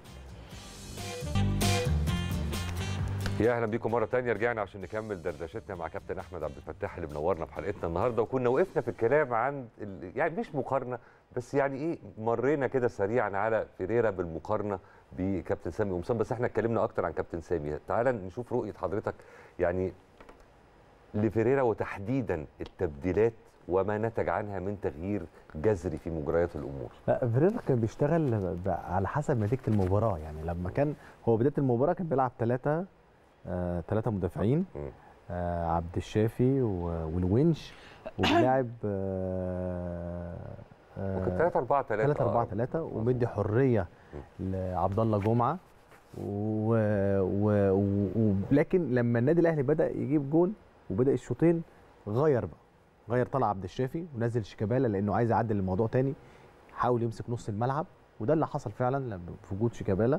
A: يا اهلا بيكم مره تانية رجعنا عشان نكمل دردشتنا مع كابتن احمد عبد الفتاح اللي منورنا في حلقتنا النهارده وكنا وقفنا في الكلام عن ال... يعني مش مقارنه بس يعني ايه مرينا كده سريعا على فيريرا بالمقارنه بكابتن سامي قمصان بس احنا اتكلمنا اكتر عن كابتن سامي تعال نشوف رؤيه حضرتك يعني لفيريرا وتحديدا التبديلات وما نتج عنها من تغيير جذري في مجريات الامور
R: لا فيريرا كان بيشتغل ب- على حسب نتيجه المباراه يعني لما كان هو بدايه المباراه كان بيلعب ثلاثه ثلاثه مدافعين آه عبد الشافي و- والونش وبيلعب آه
A: وكان 3 4 3
R: 3 4 3 ومدي حريه لعبد الله جمعه و... و... و... لكن لما النادي الاهلي بدا يجيب جون وبدا الشوطين غير بقى غير طلع عبد الشافي ونزل شيكابالا لانه عايز يعدل الموضوع تاني حاول يمسك نص الملعب وده اللي حصل فعلا لما في وجود شيكابالا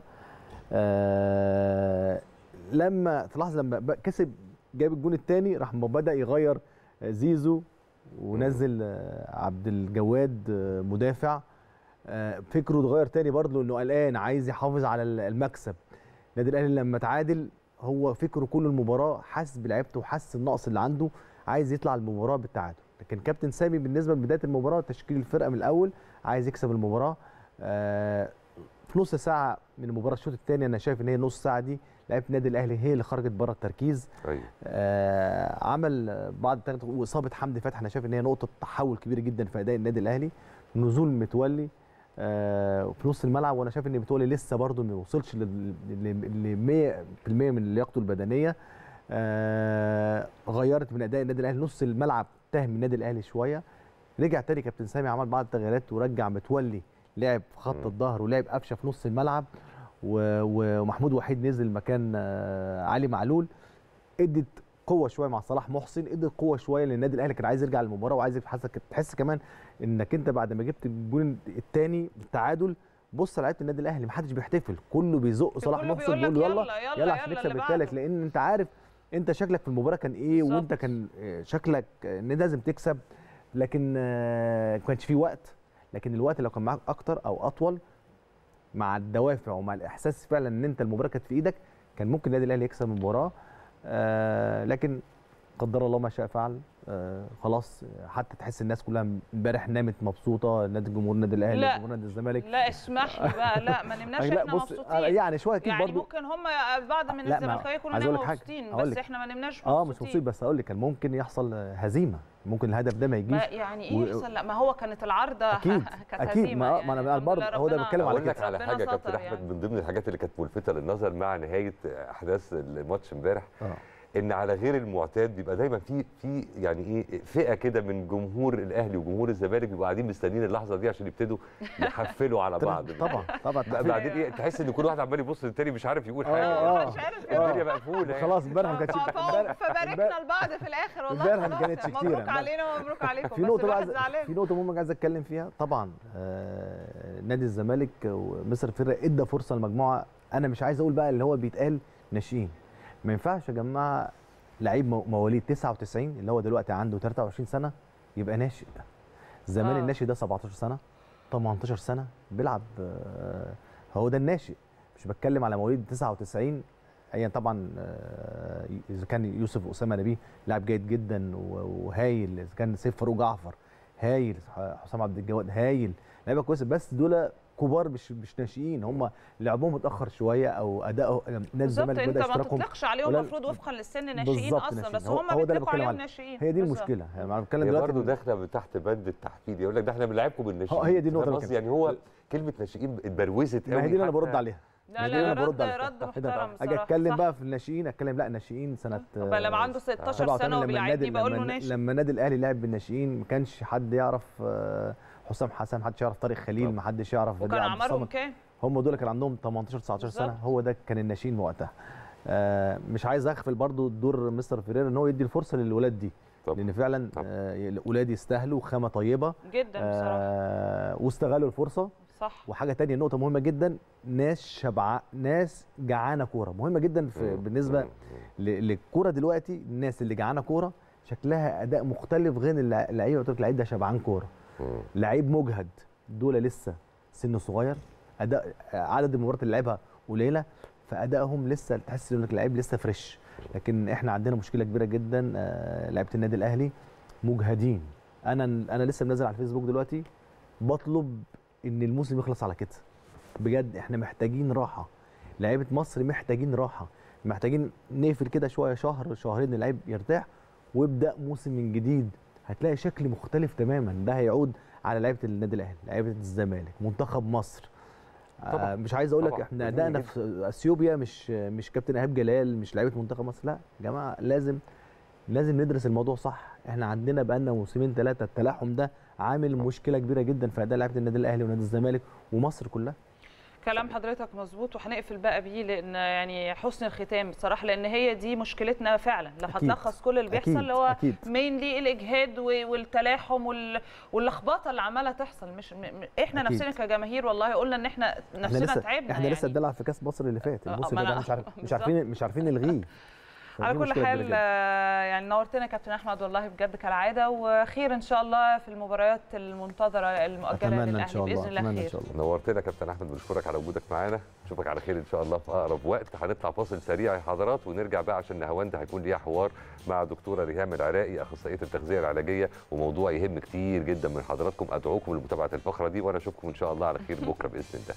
R: آه لما تلاحظ لما ب- كسب جاب الجون الثاني راح م- بدا يغير زيزو ونزل آه، عبد الجواد آه، مدافع آه، فكره اتغير تاني برضه انه قلقان عايز يحافظ على ال- المكسب النادي الاهلي لما تعادل هو فكره كل المباراه حاسس بلعيبته وحاسس النقص اللي عنده عايز يطلع المباراه بالتعادل لكن كابتن سامي بالنسبه لبدايه المباراه تشكيل الفرقه من الاول عايز يكسب المباراه آه، في نص ساعه من المباراه الشوط الثاني انا شايف ان هي نص ساعه دي لعيبه النادي الاهلي هي اللي خرجت بره التركيز
A: ايوه
R: آه عمل آه، بعض التغييرات واصابه حمدي فتحي انا شايف ان هي نقطه تحول كبيره جدا في اداء النادي الاهلي نزول متولي آه في نص الملعب وانا شايف ان متولي لسه برده ما وصلش ل 100% من لياقته البدنيه آه غيرت من اداء النادي الاهلي نص الملعب تهم النادي الاهلي شويه رجع تاني كابتن سامي عمل بعض التغييرات ورجع متولي لعب في خط الظهر ولعب قفشه في نص الملعب و- و- ومحمود وحيد نزل مكان آه، علي معلول ادت قوه شويه مع صلاح محسن ادت قوه شويه للنادي الاهلي كان عايز يرجع للمباراه وعايز يحس تحس كمان انك انت بعد ما جبت الجون الثاني التعادل بص على لعيبه النادي الاهلي محدش بيحتفل كله بيزق صلاح
B: كله
R: محسن
B: بيقول
R: بيقول
B: لك
R: له يلا
B: يلا، يلا،
R: يلا
B: يلا
R: عشان نكسب
B: اللي
R: الثالث لان انت عارف انت شكلك في المباراه كان ايه وانت كان آه، شكلك آه، ان لازم تكسب لكن آه، ما كانش في وقت لكن الوقت لو كان معاك اكتر او اطول مع الدوافع ومع الاحساس فعلا ان انت المباراه كانت في ايدك كان ممكن النادي الاهلي يكسب المباراه آه لكن قدر الله ما شاء فعل آه خلاص حتى تحس الناس كلها امبارح نامت مبسوطه نادي جمهور النادي الاهلي
B: لا.
R: جمهور نادي الزمالك
B: لا اسمح لي بقى لا ما نمناش
R: لا،
B: احنا
R: بص،
B: مبسوطين
R: يعني شوية أكيد
B: يعني
R: برضو-
B: ممكن هم بعض من
R: لا، ما-
B: الزملكاويه يكونوا
R: عايز أقول
B: ناموا
R: لك حاجة.
B: مبسوطين
R: أقول
B: بس
R: لك.
B: احنا ما نمناش
R: اه مش
B: مبسوطين
R: مبسوط بس اقول لك كان ممكن يحصل هزيمه ممكن الهدف ده ما يجيش
B: ما يعني ايه
R: و-
B: يحصل لا ما هو كانت العارضه
R: اكيد
B: كانت
R: اكيد
B: هزيمه
R: ما,
B: يعني
R: ما انا
B: الحمد
R: برضه
B: لله
R: هو ده
B: ربنا-
R: بتكلم على
A: اقول لك
R: كده
A: على
B: ربنا
A: حاجه يا كابتن
B: ستر
A: احمد
B: يعني.
A: من ضمن الحاجات اللي كانت ملفته للنظر مع نهايه احداث الماتش امبارح
R: آه.
A: ان على غير المعتاد بيبقى دايما في في يعني ايه فئه كده من جمهور الاهلي وجمهور الزمالك بيبقوا قاعدين مستنيين اللحظه دي عشان يبتدوا يحفلوا على بعض
R: طبعا طبعا
A: بقى بعدين ايه تحس ان كل واحد عمال يبص للتاني مش عارف يقول حاجه
R: اه
B: مش عارف
A: الدنيا مقفوله يعني.
R: خلاص امبارح ما كانتش
B: فهو- فباركنا لبعض في الاخر والله
R: امبارح ما
B: خلاص.
R: كانتش كتيرة.
B: مبروك
R: امبارح.
B: علينا ومبروك عليكم
R: في
B: بس
R: نقطة بقى
B: الواحد
R: عايز-
B: زعلان
R: في نقطة مهمة عايز اتكلم فيها طبعا آه، نادي الزمالك ومستر فيرا ادى فرصة لمجموعة انا مش عايز اقول بقى اللي هو بيتقال ناشئين ما ينفعش يا جماعة لعيب مو- مواليد 99 اللي هو دلوقتي عنده 23 سنة يبقى ناشئ زمان
S: آه.
R: الناشئ ده 17 سنة 18 سنة بيلعب آه، هو ده الناشئ مش بتكلم على مواليد 99 ايا طبعا آه، اذا كان يوسف اسامه نبيه لاعب جيد جدا و- وهايل اذا كان سيف فاروق جعفر هايل حسام عبد الجواد هايل لعيبه كويسه بس دول كبار مش مش ناشئين هم لعبهم متاخر شويه او اداؤه نادي
B: بالظبط
R: الزمالك
B: انت
R: بدا
B: ما
R: اشتراكهم
B: تطلقش عليهم
R: قليل.
B: المفروض وفقا للسن ناشئين
R: بالظبط
B: اصلا
R: ناشئين.
B: بس
R: هو-
B: هم
R: هو ده اللي
B: بيطلقوا
R: بتكلم
B: عليهم
R: عليه.
B: ناشئين
R: هي دي
B: بالظبط.
R: المشكله يعني انا بتكلم
A: هي
R: دلوقتي
A: برضه داخله تحت بند التحفيد يقول لك ده احنا بنلعبكم بالناشئين
R: اه، هي دي النقطة
A: فاهم
R: اللي
A: قصدي؟ يعني هو كلمه ناشئين اتبروزت
R: ما
A: قوي
R: هي دي اللي انا
A: حتى-
R: برد عليها
B: لا،
R: ما هي
B: لا،
R: دي اللي أنا
B: رد-
R: برد عليها.
B: رد
R: إيه ده؟
B: محترم
R: اجي
B: بصراحة،
R: اتكلم
B: صح.
R: بقى في الناشئين اتكلم لا ناشئين سنه
B: طب لما عنده 16 سنة
R: 87 لما
B: وبيلعبني
R: النادي
B: بقول له
R: لما,
B: ناشئ.
R: لما النادي الاهلي لعب بالناشئين ما كانش حد يعرف آه، حسام حسن ما حدش يعرف طارق خليل ما حدش يعرف
B: وكان
R: بدر عبد
B: اعمارهم
R: الصمد.
B: كام؟
R: هم دول كان عندهم 18 19 سنه
B: بالظبط.
R: هو ده كان الناشئين وقتها آه، مش عايز اغفل برضو دور مستر فيريرا ان هو يدي الفرصه للولاد دي لان فعلا آه، الاولاد يستاهلوا خامه طيبه
B: جدا بصراحه
R: آه، واستغلوا الفرصه
B: صح
R: وحاجه تانية نقطه مهمه جدا ناس شبع ناس جعانه كوره مهمه جدا في بالنسبه ل- للكوره دلوقتي الناس اللي جعانه كوره شكلها اداء مختلف غير اللع- اللعيبه قلت لك اللعيب ده شبعان كوره لعيب مجهد دول لسه سنه صغير اداء عدد المباريات اللي لعبها قليله فادائهم لسه تحس ان اللعيب لسه فريش لكن احنا عندنا مشكله كبيره جدا آه، لعيبه النادي الاهلي مجهدين انا انا لسه منزل على الفيسبوك دلوقتي بطلب ان الموسم يخلص على كده بجد احنا محتاجين راحه لعيبه مصر محتاجين راحه محتاجين نقفل كده شويه شهر شهرين اللعيب يرتاح ويبدا موسم من جديد هتلاقي شكل مختلف تماما ده هيعود على لعيبه النادي الاهلي لعيبه الزمالك منتخب مصر
A: طبعاً.
R: آه مش عايز اقول لك
A: طبعاً.
R: احنا
A: جميل
R: ادائنا
A: جداً.
R: في اثيوبيا مش مش كابتن ايهاب جلال مش لعيبه منتخب مصر لا يا جماعه لازم لازم ندرس الموضوع صح احنا عندنا بقالنا موسمين ثلاثه التلاحم ده عامل مشكله كبيره جدا في اداء لعيبه النادي الاهلي ونادي الزمالك ومصر كلها
B: كلام حضرتك مظبوط وهنقفل بقى بيه لان يعني حسن الختام بصراحه لان هي دي مشكلتنا فعلا لو
R: أكيد.
B: هتلخص كل اللي بيحصل
R: أكيد.
B: اللي هو
R: أكيد.
B: مينلي الاجهاد و- والتلاحم وال- واللخبطه اللي عماله تحصل مش م- م- احنا
R: أكيد.
B: نفسنا كجماهير والله قلنا ان احنا
R: احنا
B: نفسنا
R: لسه
B: تعبنا
R: احنا
B: يعني
R: لسه بنلعب في كاس مصر اللي فات
B: آه،
R: الموسم
B: ما
R: ده
B: أنا-
R: مش عارف مش
B: بالظبط.
R: عارفين مش عارفين نلغيه فدي
B: على كل
R: مشكلة كبيرة
B: حال
R: جداً.
B: آه، يعني نورتنا يا كابتن احمد والله بجد كالعاده وخير ان شاء الله في المباريات المنتظره المؤجله
R: اتمنى ان
B: للاهلي
R: شاء الله
B: باذن الله
R: اتمنى
B: خير
R: ان شاء الله
A: نورتنا يا كابتن احمد بنشكرك على وجودك معانا نشوفك على خير ان شاء الله في اقرب وقت هنطلع فاصل سريع يا حضرات ونرجع بقى عشان نهاوند هيكون ليها حوار مع دكتوره ريهام العراقي اخصائيه التغذيه العلاجيه وموضوع يهم كتير جدا من حضراتكم ادعوكم لمتابعه الفقره دي وانا اشوفكم ان شاء الله على خير بكره باذن الله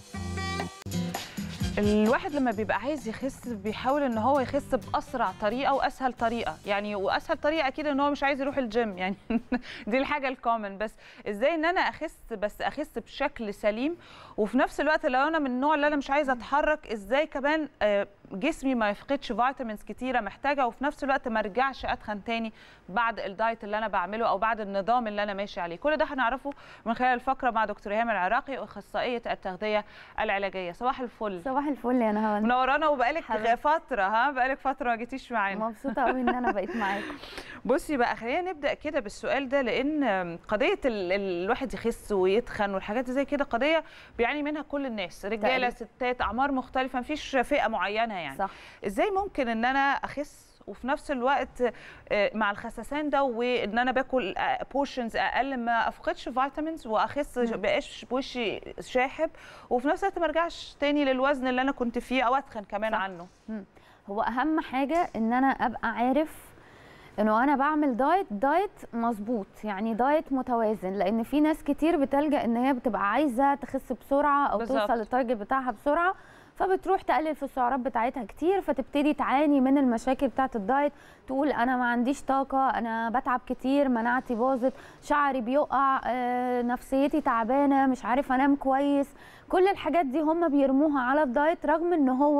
B: الواحد لما بيبقى عايز يخس بيحاول ان هو يخس باسرع طريقه واسهل طريقه يعني واسهل طريقه اكيد ان هو مش عايز يروح الجيم يعني دي الحاجه الكومن بس ازاي ان انا اخس بس اخس بشكل سليم وفي نفس الوقت لو انا من النوع اللي انا مش عايزه اتحرك ازاي كمان آه، جسمي ما يفقدش فيتامينز كتيره محتاجه وفي نفس الوقت ما ارجعش اتخن تاني بعد الدايت اللي انا بعمله او بعد النظام اللي انا ماشي عليه كل ده هنعرفه من خلال الفقره مع دكتور ايهام العراقي اخصائيه التغذيه العلاجيه صباح الفل
S: صباح الفل يا نهى
B: منورانا وبقالك
S: حبيبتي.
B: فتره ها بقالك فتره ما جيتيش معانا
S: مبسوطه قوي ان انا بقيت معاكم
B: بصي بقى خلينا نبدا كده بالسؤال ده لان قضيه ال- ال- الواحد يخس ويتخن والحاجات دي زي كده قضيه بيعاني منها كل الناس رجاله
S: تقريبا.
B: ستات اعمار مختلفه مفيش فئه معينه يعني صح. ازاي ممكن ان انا اخس وفي نفس الوقت آه، مع الخسسان ده وان انا باكل بورشنز اقل ما افقدش فيتامينز واخس بقاش وشي شاحب وفي نفس الوقت ما ارجعش تاني للوزن اللي انا كنت فيه او اتخن كمان
S: صح.
B: عنه
S: مم. هو اهم حاجه ان انا ابقى عارف انه انا بعمل دايت دايت مظبوط يعني دايت متوازن لان في ناس كتير بتلجا ان هي بتبقى عايزه تخس بسرعه او
B: بالظبط.
S: توصل للتارجت بتاعها بسرعه فبتروح تقلل في السعرات بتاعتها كتير فتبتدي تعاني من المشاكل بتاعه الدايت تقول انا ما عنديش طاقه انا بتعب كتير مناعتي باظت شعري بيقع آه، نفسيتي تعبانه مش عارف انام كويس كل الحاجات دي هم بيرموها على الدايت رغم ان هو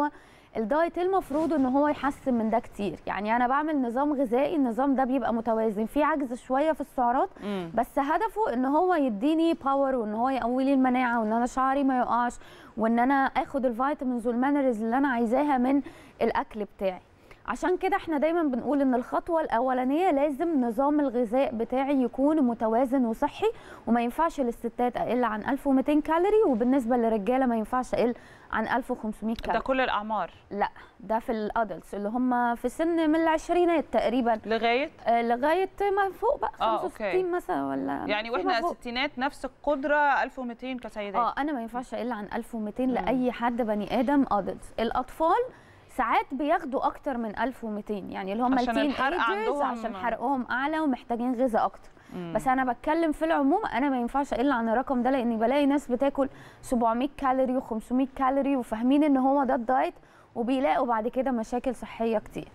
S: الدايت المفروض ان هو يحسن من ده كتير يعني انا بعمل نظام غذائي النظام ده بيبقى متوازن فيه عجز شويه في السعرات
B: مم.
S: بس هدفه ان هو يديني باور وان هو يقوي لي المناعه وان انا شعري ما يقعش وان انا اخد الفيتامينز والمينرالز اللي انا عايزاها من الاكل بتاعي عشان كده احنا دايما بنقول ان الخطوه الاولانيه لازم نظام الغذاء بتاعي يكون متوازن وصحي وما ينفعش للستات اقل عن 1200 كالوري وبالنسبه للرجاله ما ينفعش اقل عن 1500 كالوري
B: ده كل الاعمار
S: لا ده في الادلتس اللي هم في سن من العشرينات تقريبا
B: لغايه
S: آه لغايه ما فوق بقى
B: آه،
S: 65
B: أوكي.
S: مثلا ولا
B: يعني
S: فيما
B: واحنا
S: فوق.
B: ستينات نفس القدره 1200 كسيدات
S: اه انا ما ينفعش اقل عن 1200 لاي حد بني ادم ادلتس الاطفال ساعات بياخدوا اكتر من 1200 يعني اللي هم
B: عشان
S: التين
B: الحرق
S: ages
B: عندهم-
S: عشان حرقهم اعلى ومحتاجين غذاء اكتر
B: مم.
S: بس انا بتكلم في العموم انا ما ينفعش اقل عن الرقم ده لاني بلاقي ناس بتاكل 700 كالوري و500 كالوري وفاهمين ان هو ده الدايت وبيلاقوا بعد كده مشاكل صحيه كتير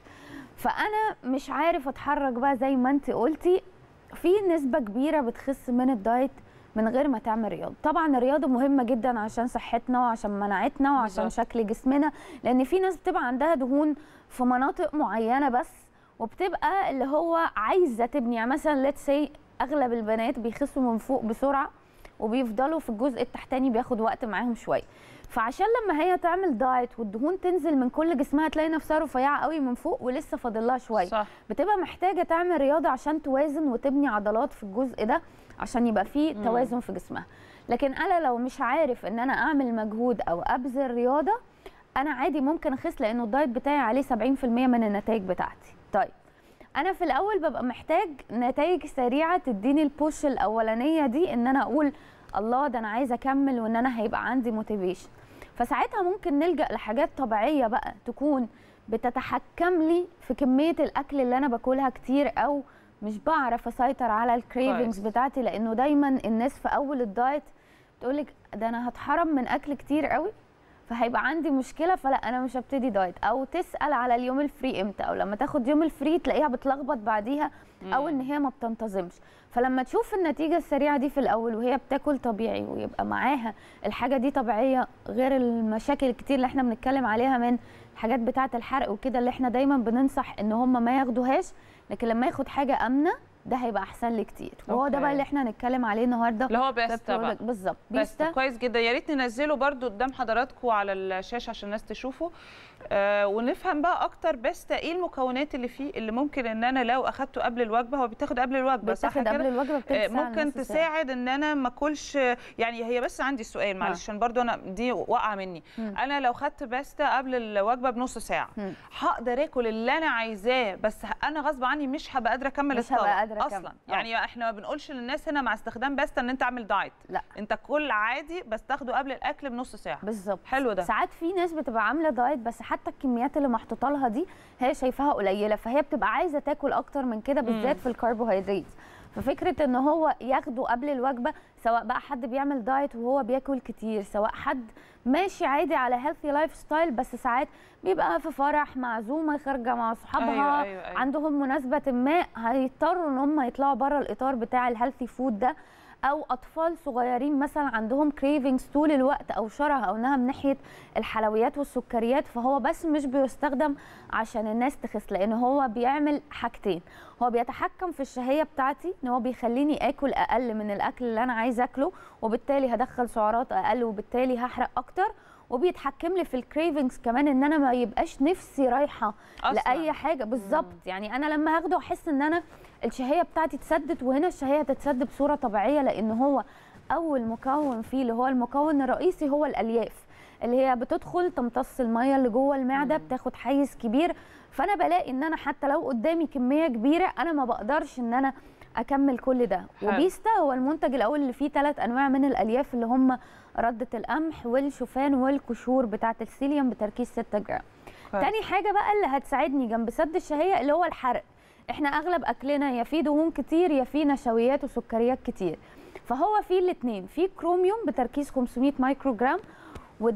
S: فانا مش عارف اتحرك بقى زي ما انت قلتي في نسبه كبيره بتخس من الدايت من غير ما تعمل رياضه طبعا الرياضه مهمه جدا عشان صحتنا وعشان مناعتنا وعشان
B: بالظبط.
S: شكل جسمنا لان في ناس بتبقى عندها دهون في مناطق معينه بس وبتبقى اللي هو عايزه تبني يعني مثلا ليتس سي اغلب البنات بيخسوا من فوق بسرعه وبيفضلوا في الجزء التحتاني بياخد وقت معاهم شويه فعشان لما هي تعمل دايت والدهون تنزل من كل جسمها تلاقي نفسها رفيعه قوي من فوق ولسه فاضل لها شويه
B: صح.
S: بتبقى محتاجه تعمل رياضه عشان توازن وتبني عضلات في الجزء ده عشان يبقى فيه
B: مم.
S: توازن في جسمها لكن انا لو مش عارف ان انا اعمل مجهود او ابذل رياضه انا عادي ممكن اخس لانه الدايت بتاعي عليه 70% من النتائج بتاعتي طيب انا في الاول ببقى محتاج نتائج سريعه تديني البوش الاولانيه دي ان انا اقول الله ده انا عايزه اكمل وان انا هيبقى عندي موتيفيشن فساعتها ممكن نلجا لحاجات طبيعيه بقى تكون بتتحكم لي في كميه الاكل اللي انا باكلها كتير او مش بعرف اسيطر على الكريفنجز
B: كويس.
S: بتاعتي لانه دايما الناس في اول الدايت تقولك ده انا هتحرم من اكل كتير قوي فهيبقى عندي مشكله فلا انا مش هبتدي دايت او تسال على اليوم الفري امتى او لما تاخد يوم الفري تلاقيها بتلخبط بعديها او ان هي ما بتنتظمش فلما تشوف النتيجه السريعه دي في الاول وهي بتاكل طبيعي ويبقى معاها الحاجه دي طبيعيه غير المشاكل الكتير اللي احنا بنتكلم عليها من الحاجات بتاعه الحرق وكده اللي احنا دايما بننصح ان هم ما ياخدوهاش لكن لما ياخد حاجه امنه ده هيبقى احسن لي كتير وهو ده
B: أوكي.
S: بقى اللي احنا هنتكلم عليه النهارده
B: اللي هو
S: في
B: بيستا بقى.
S: product. بالظبط
B: بس كويس جدا يا ريت ننزله برضو قدام حضراتكم على الشاشه عشان الناس تشوفه آه ونفهم بقى اكتر بيستا ايه المكونات اللي فيه اللي ممكن ان انا لو اخدته قبل الوجبه هو بيتاخد قبل الوجبه صح
S: بيتاخد قبل
B: كده؟
S: الوجبة بتلت
B: آه
S: ساعة
B: ممكن
S: لنص ساعة.
B: تساعد ان انا ما اكلش يعني هي بس عندي سؤال معلش عشان برضو انا دي واقعه مني
S: مم.
B: انا لو خدت بيستا قبل الوجبه بنص ساعه
S: مم.
B: هقدر اكل اللي انا عايزاه بس انا غصب عني مش هبقى قادره اكمل
S: مش هبقى
B: الطبق
S: قادرة أكمل.
B: اصلا
S: آه.
B: يعني احنا ما بنقولش للناس هنا مع استخدام بيستا ان انت اعمل دايت
S: لا
B: انت كل عادي بس تاخده قبل الاكل بنص ساعه
S: بالظبط
B: حلو ده
S: ساعات في ناس بتبقى عامله دايت بس حتى الكميات اللي محطوطه لها دي هي شايفاها قليله فهي بتبقى عايزه تاكل اكتر من كده بالذات
B: مم.
S: في الكربوهيدرات ففكره ان هو ياخده قبل الوجبه سواء بقى حد بيعمل دايت وهو بياكل كتير سواء حد ماشي عادي على هيلثي لايف ستايل بس ساعات بيبقى في فرح معزومه خارجه مع صحابها
B: أيوة، أيوة، أيوة.
S: عندهم مناسبه ما هيضطروا ان هم يطلعوا بره الاطار بتاع الهيلثي فود ده او اطفال صغيرين مثلا عندهم كريفنجز طول الوقت او شره او انها من ناحيه الحلويات والسكريات فهو بس مش بيستخدم عشان الناس تخس لان هو بيعمل حاجتين هو بيتحكم في الشهيه بتاعتي ان هو بيخليني اكل اقل من الاكل اللي انا عايزه اكله وبالتالي هدخل سعرات اقل وبالتالي هحرق اكتر وبيتحكم لي في الكريفنجز كمان ان انا ما يبقاش نفسي رايحه
B: أصلاً.
S: لاي حاجه بالظبط يعني انا لما هاخده احس ان انا الشهيه بتاعتي اتسدت وهنا الشهيه هتتسد بصوره طبيعيه لان هو اول مكون فيه اللي هو المكون الرئيسي هو الالياف اللي هي بتدخل تمتص الميه اللي جوه المعده بتاخد حيز كبير فانا بلاقي ان انا حتى لو قدامي كميه كبيره انا ما بقدرش ان انا اكمل كل ده
B: حلو.
S: وبيستا هو المنتج الاول اللي فيه ثلاث انواع من الالياف اللي هم رده القمح والشوفان والقشور بتاعه السيليوم بتركيز 6 جرام
B: كويس.
S: تاني حاجه بقى اللي هتساعدني جنب سد الشهيه اللي هو الحرق احنا اغلب اكلنا يا فيه دهون كتير يا فيه نشويات وسكريات كتير فهو فيه الاثنين فيه كروميوم بتركيز 500 مايكرو جرام وده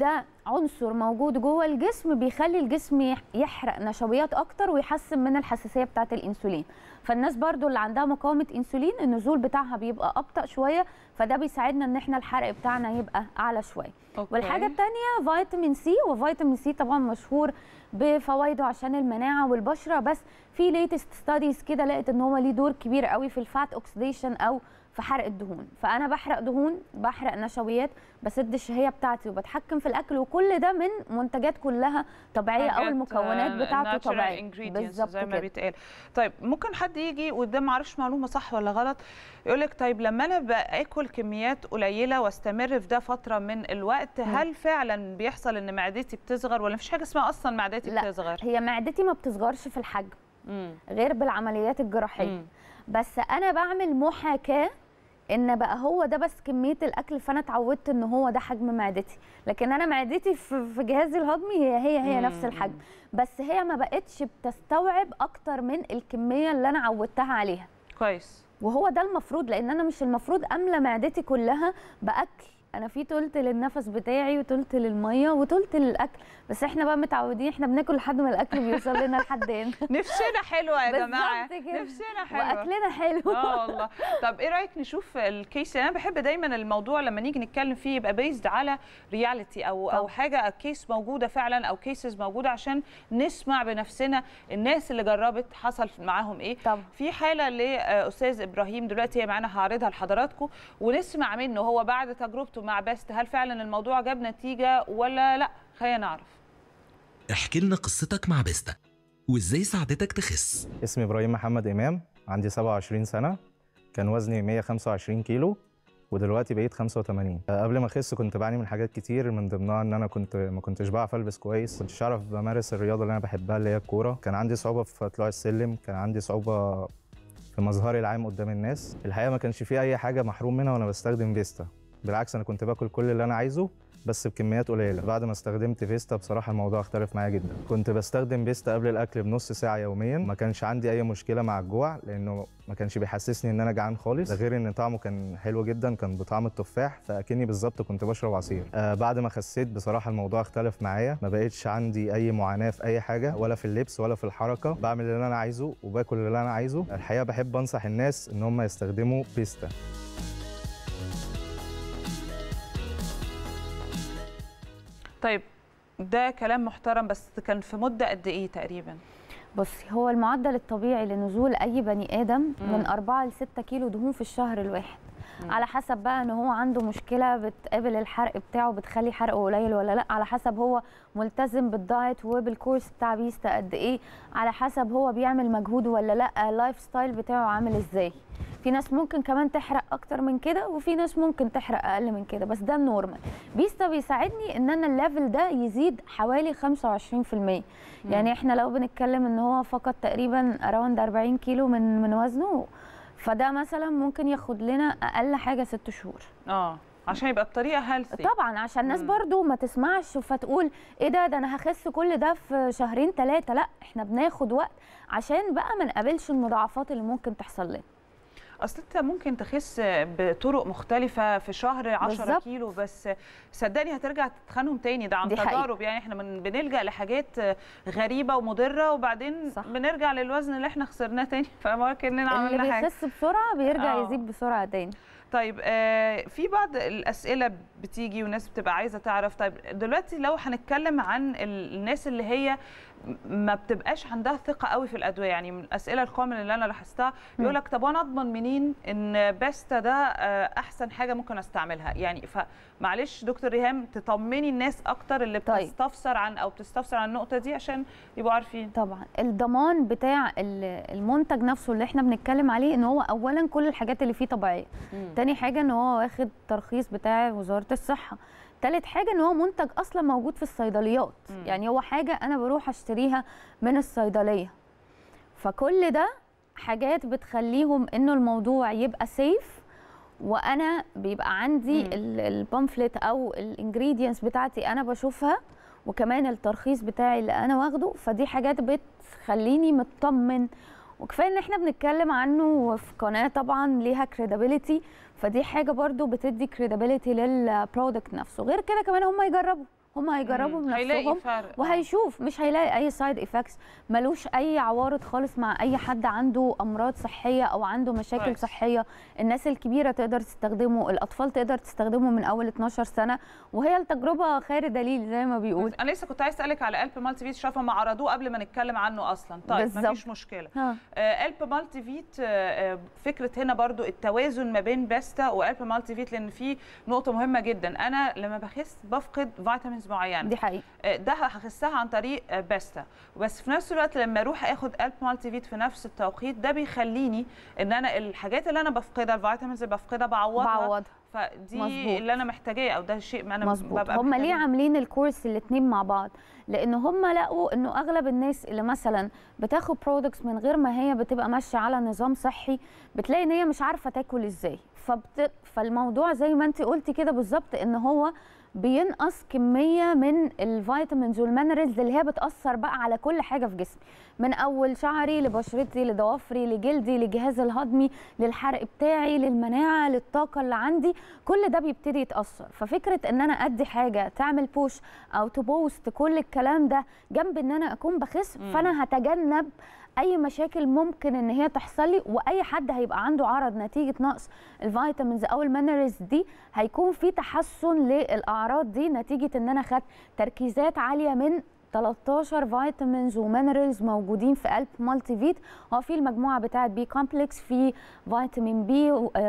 S: عنصر موجود جوه الجسم بيخلي الجسم يح- يحرق نشويات اكتر ويحسن من الحساسيه بتاعه الانسولين فالناس برضو اللي عندها مقاومه انسولين النزول بتاعها بيبقى ابطا شويه فده بيساعدنا ان احنا الحرق بتاعنا يبقى اعلى شويه
B: أوكي.
S: والحاجه الثانيه فيتامين سي وفيتامين سي طبعا مشهور بفوائده عشان المناعه والبشره بس في ليتست ستاديز كده لقيت ان هو ليه دور كبير قوي في الفات اوكسيديشن او في حرق الدهون فانا بحرق دهون بحرق نشويات بسد الشهيه بتاعتي وبتحكم في الاكل وكل ده من منتجات كلها طبيعيه او
B: حاجات،
S: المكونات
B: آه،
S: بتاعته
B: natural
S: طبيعيه
B: ingredients زي ما
S: كده.
B: بيتقال طيب ممكن حد يجي وده ما اعرفش معلومه صح ولا غلط يقول لك طيب لما انا باكل كميات قليله واستمر في ده فتره من الوقت
S: مم.
B: هل فعلا بيحصل ان معدتي بتصغر ولا مفيش حاجه اسمها اصلا معدتي
S: لا
B: بتصغر
S: هي معدتي ما بتصغرش في الحجم غير بالعمليات الجراحيه بس انا بعمل محاكاه ان بقى هو ده بس كميه الاكل فانا اتعودت ان هو ده حجم معدتي لكن انا معدتي في في جهازي الهضمي هي هي هي نفس
B: مم.
S: الحجم بس هي ما بقتش بتستوعب اكتر من الكميه اللي انا عودتها عليها
B: كويس
S: وهو ده المفروض لان انا مش المفروض املى معدتي كلها باكل انا في تلت للنفس بتاعي وتلت للميه وتلت للاكل بس احنا بقى متعودين احنا بناكل لحد ما الاكل بيوصل لنا لحد هنا
B: نفسنا حلوه يا جماعه
S: بالظبط كده.
B: نفسنا حلوه
S: واكلنا حلو
B: اه والله طب ايه رايك نشوف الكيس انا بحب دايما الموضوع لما نيجي نتكلم فيه يبقى بيزد على رياليتي او او حاجه كيس موجوده فعلا او كيسز موجوده عشان نسمع بنفسنا الناس اللي جربت حصل معاهم ايه
S: طبعا.
B: في حاله لاستاذ ابراهيم دلوقتي هي معانا هعرضها لحضراتكم ونسمع منه هو بعد تجربته مع بيست هل فعلا الموضوع جاب نتيجه ولا لا خلينا نعرف
T: احكي لنا قصتك مع بيستا وازاي ساعدتك تخس
U: اسمي ابراهيم محمد امام عندي 27 سنه كان وزني 125 كيلو ودلوقتي بقيت 85 آه، قبل ما اخس كنت بعاني من حاجات كتير من ضمنها ان انا كنت ما كنتش بعرف البس كويس كنتش اعرف بمارس الرياضه اللي انا بحبها اللي هي الكوره كان عندي صعوبه في طلوع السلم كان عندي صعوبه في مظهري العام قدام الناس الحقيقه ما كانش في اي حاجه محروم منها وانا بستخدم فيستا بالعكس انا كنت باكل كل اللي انا عايزه بس بكميات قليله بعد ما استخدمت فيستا بصراحه الموضوع اختلف معايا جدا كنت بستخدم فيستا قبل الاكل بنص ساعه يوميا ما كانش عندي اي مشكله مع الجوع لانه ما كانش بيحسسني ان انا جعان خالص ده غير ان طعمه كان حلو جدا كان بطعم التفاح فاكني بالظبط كنت بشرب عصير آه بعد ما خسيت بصراحه الموضوع اختلف معايا ما بقتش عندي اي معاناه في اي حاجه ولا في اللبس ولا في الحركه بعمل اللي انا عايزه وباكل اللي انا عايزه الحقيقه بحب انصح الناس ان هم يستخدموا فيستا
B: طيب ده كلام محترم بس كان في مده قد ايه تقريبا
S: بصي هو المعدل الطبيعي لنزول اي بني ادم
B: مم.
S: من 4 ل 6 كيلو دهون في الشهر الواحد على حسب بقى ان هو عنده مشكله بتقابل الحرق بتاعه بتخلي حرقه قليل ولا لا على حسب هو ملتزم بالدايت وبالكورس بتاع بيستا قد ايه على حسب هو بيعمل مجهود ولا لا اللايف ستايل بتاعه عامل ازاي في ناس ممكن كمان تحرق اكتر من كده وفي ناس ممكن تحرق اقل من كده بس ده النورمال بيستا بيساعدني ان انا الليفل ده يزيد حوالي 25% يعني احنا لو بنتكلم ان هو فقط تقريبا اراوند 40 كيلو من من وزنه فده مثلا ممكن ياخد لنا اقل حاجه ست شهور
B: اه عشان يبقى بطريقه هيلثي
S: طبعا عشان الناس برضو ما تسمعش فتقول ايه ده ده انا هخس كل ده في شهرين ثلاثه لا احنا بناخد وقت عشان بقى ما نقابلش المضاعفات اللي ممكن تحصل لنا
B: اصل انت ممكن تخس بطرق مختلفه في شهر 10
S: بالظبط.
B: كيلو بس صدقني هترجع تتخنهم تاني ده عن
S: دي حقيقة.
B: تجارب يعني احنا من بنلجا لحاجات غريبه ومضره وبعدين صح. بنرجع للوزن اللي احنا خسرناه تاني فما كاننا
S: اللي
B: عملنا حاجه
S: بيخس بسرعه بيرجع
B: آه.
S: يزيد بسرعه تاني
B: طيب آه في بعض الاسئله بتيجي وناس بتبقى عايزه تعرف طيب دلوقتي لو هنتكلم عن ال- الناس اللي هي ما بتبقاش عندها ثقه قوي في الادويه يعني من الاسئله الكومن اللي انا لاحظتها يقول لك طب وانا اضمن منين ان باستا ده آه، احسن حاجه ممكن استعملها يعني فمعلش دكتور ريهام تطمني الناس اكتر اللي بتستفسر عن او بتستفسر عن النقطه دي عشان يبقوا عارفين
S: طبعا الضمان بتاع ال- المنتج نفسه اللي احنا بنتكلم عليه ان هو اولا كل الحاجات اللي فيه طبيعيه
B: مم.
S: تاني حاجه ان هو واخد ترخيص بتاع وزاره الصحه تالت حاجه ان هو منتج اصلا موجود في الصيدليات
B: مم.
S: يعني هو حاجه انا بروح اشتريها من الصيدليه فكل ده حاجات بتخليهم انه الموضوع يبقى سيف وانا بيبقى عندي
B: مم.
S: البامفلت او الانجريدينتس بتاعتي انا بشوفها وكمان الترخيص بتاعي اللي انا واخده فدي حاجات بتخليني مطمن وكفايه ان احنا بنتكلم عنه في قناه طبعا ليها كريديبيليتي فدي حاجه برضو بتدي كريديبيليتي للبرودكت نفسه غير كده كمان هم يجربوا هم هيجربوا
B: مم. هيلاقي
S: بنفسهم
B: فرق.
S: وهيشوف مش هيلاقي اي سايد افكتس ملوش اي عوارض خالص مع اي حد عنده امراض صحيه او عنده مشاكل
B: كويس.
S: صحيه الناس الكبيره تقدر تستخدمه الاطفال تقدر تستخدمه من اول 12 سنه وهي التجربه خير دليل زي ما بيقول
B: انا لسه كنت عايز اسالك على قلب مالتي فيت شايفه هم عرضوه قبل ما نتكلم عنه اصلا طيب
S: بالظبط.
B: مفيش مشكله
S: ها.
B: آه، قلب مالتي فيت آه، آه، فكره هنا برضو التوازن ما بين باستا وقلب مالتي فيت لان في نقطه مهمه جدا انا لما بخس بفقد فيتامينز معينه
S: دي حقيقه
B: آه، ده هخسها عن طريق آه، باستا بس في نفس الوقت لما اروح اخد قلب مالتي فيت في نفس التوقيت ده بيخليني ان انا الحاجات اللي انا بفقدها الفيتامينز اللي بفقدها بعوضها
S: بعوضها.
B: فدي
S: مظبوط.
B: اللي انا محتاجاه او ده شيء ما انا
S: مظبوط
B: ببقى
S: هم ليه
B: محتاجاه.
S: عاملين الكورس الاثنين مع بعض لان هم لقوا انه اغلب الناس اللي مثلا بتاخد برودكتس من غير ما هي بتبقى ماشيه على نظام صحي بتلاقي ان هي مش عارفه تاكل ازاي فبت... فالموضوع زي ما انت قلتي كده بالظبط ان هو بينقص كميه من الفيتامينز والمينرالز اللي هي بتاثر بقى على كل حاجه في جسمي من اول شعري لبشرتي لضوافري لجلدي للجهاز الهضمي للحرق بتاعي للمناعه للطاقه اللي عندي كل ده بيبتدي يتاثر ففكره ان انا ادي حاجه تعمل بوش او تبوست كل الكلام ده جنب ان انا اكون بخس
B: مم.
S: فانا هتجنب اي مشاكل ممكن ان هي تحصل لي واي حد هيبقى عنده عرض نتيجه نقص الفيتامينز او المينرالز دي هيكون في تحسن للاعراض دي نتيجه ان انا خدت تركيزات عاليه من 13 فيتامينز ومينرالز موجودين في قلب مالتي فيت هو في المجموعه بتاعه بي كومبلكس في فيتامين بي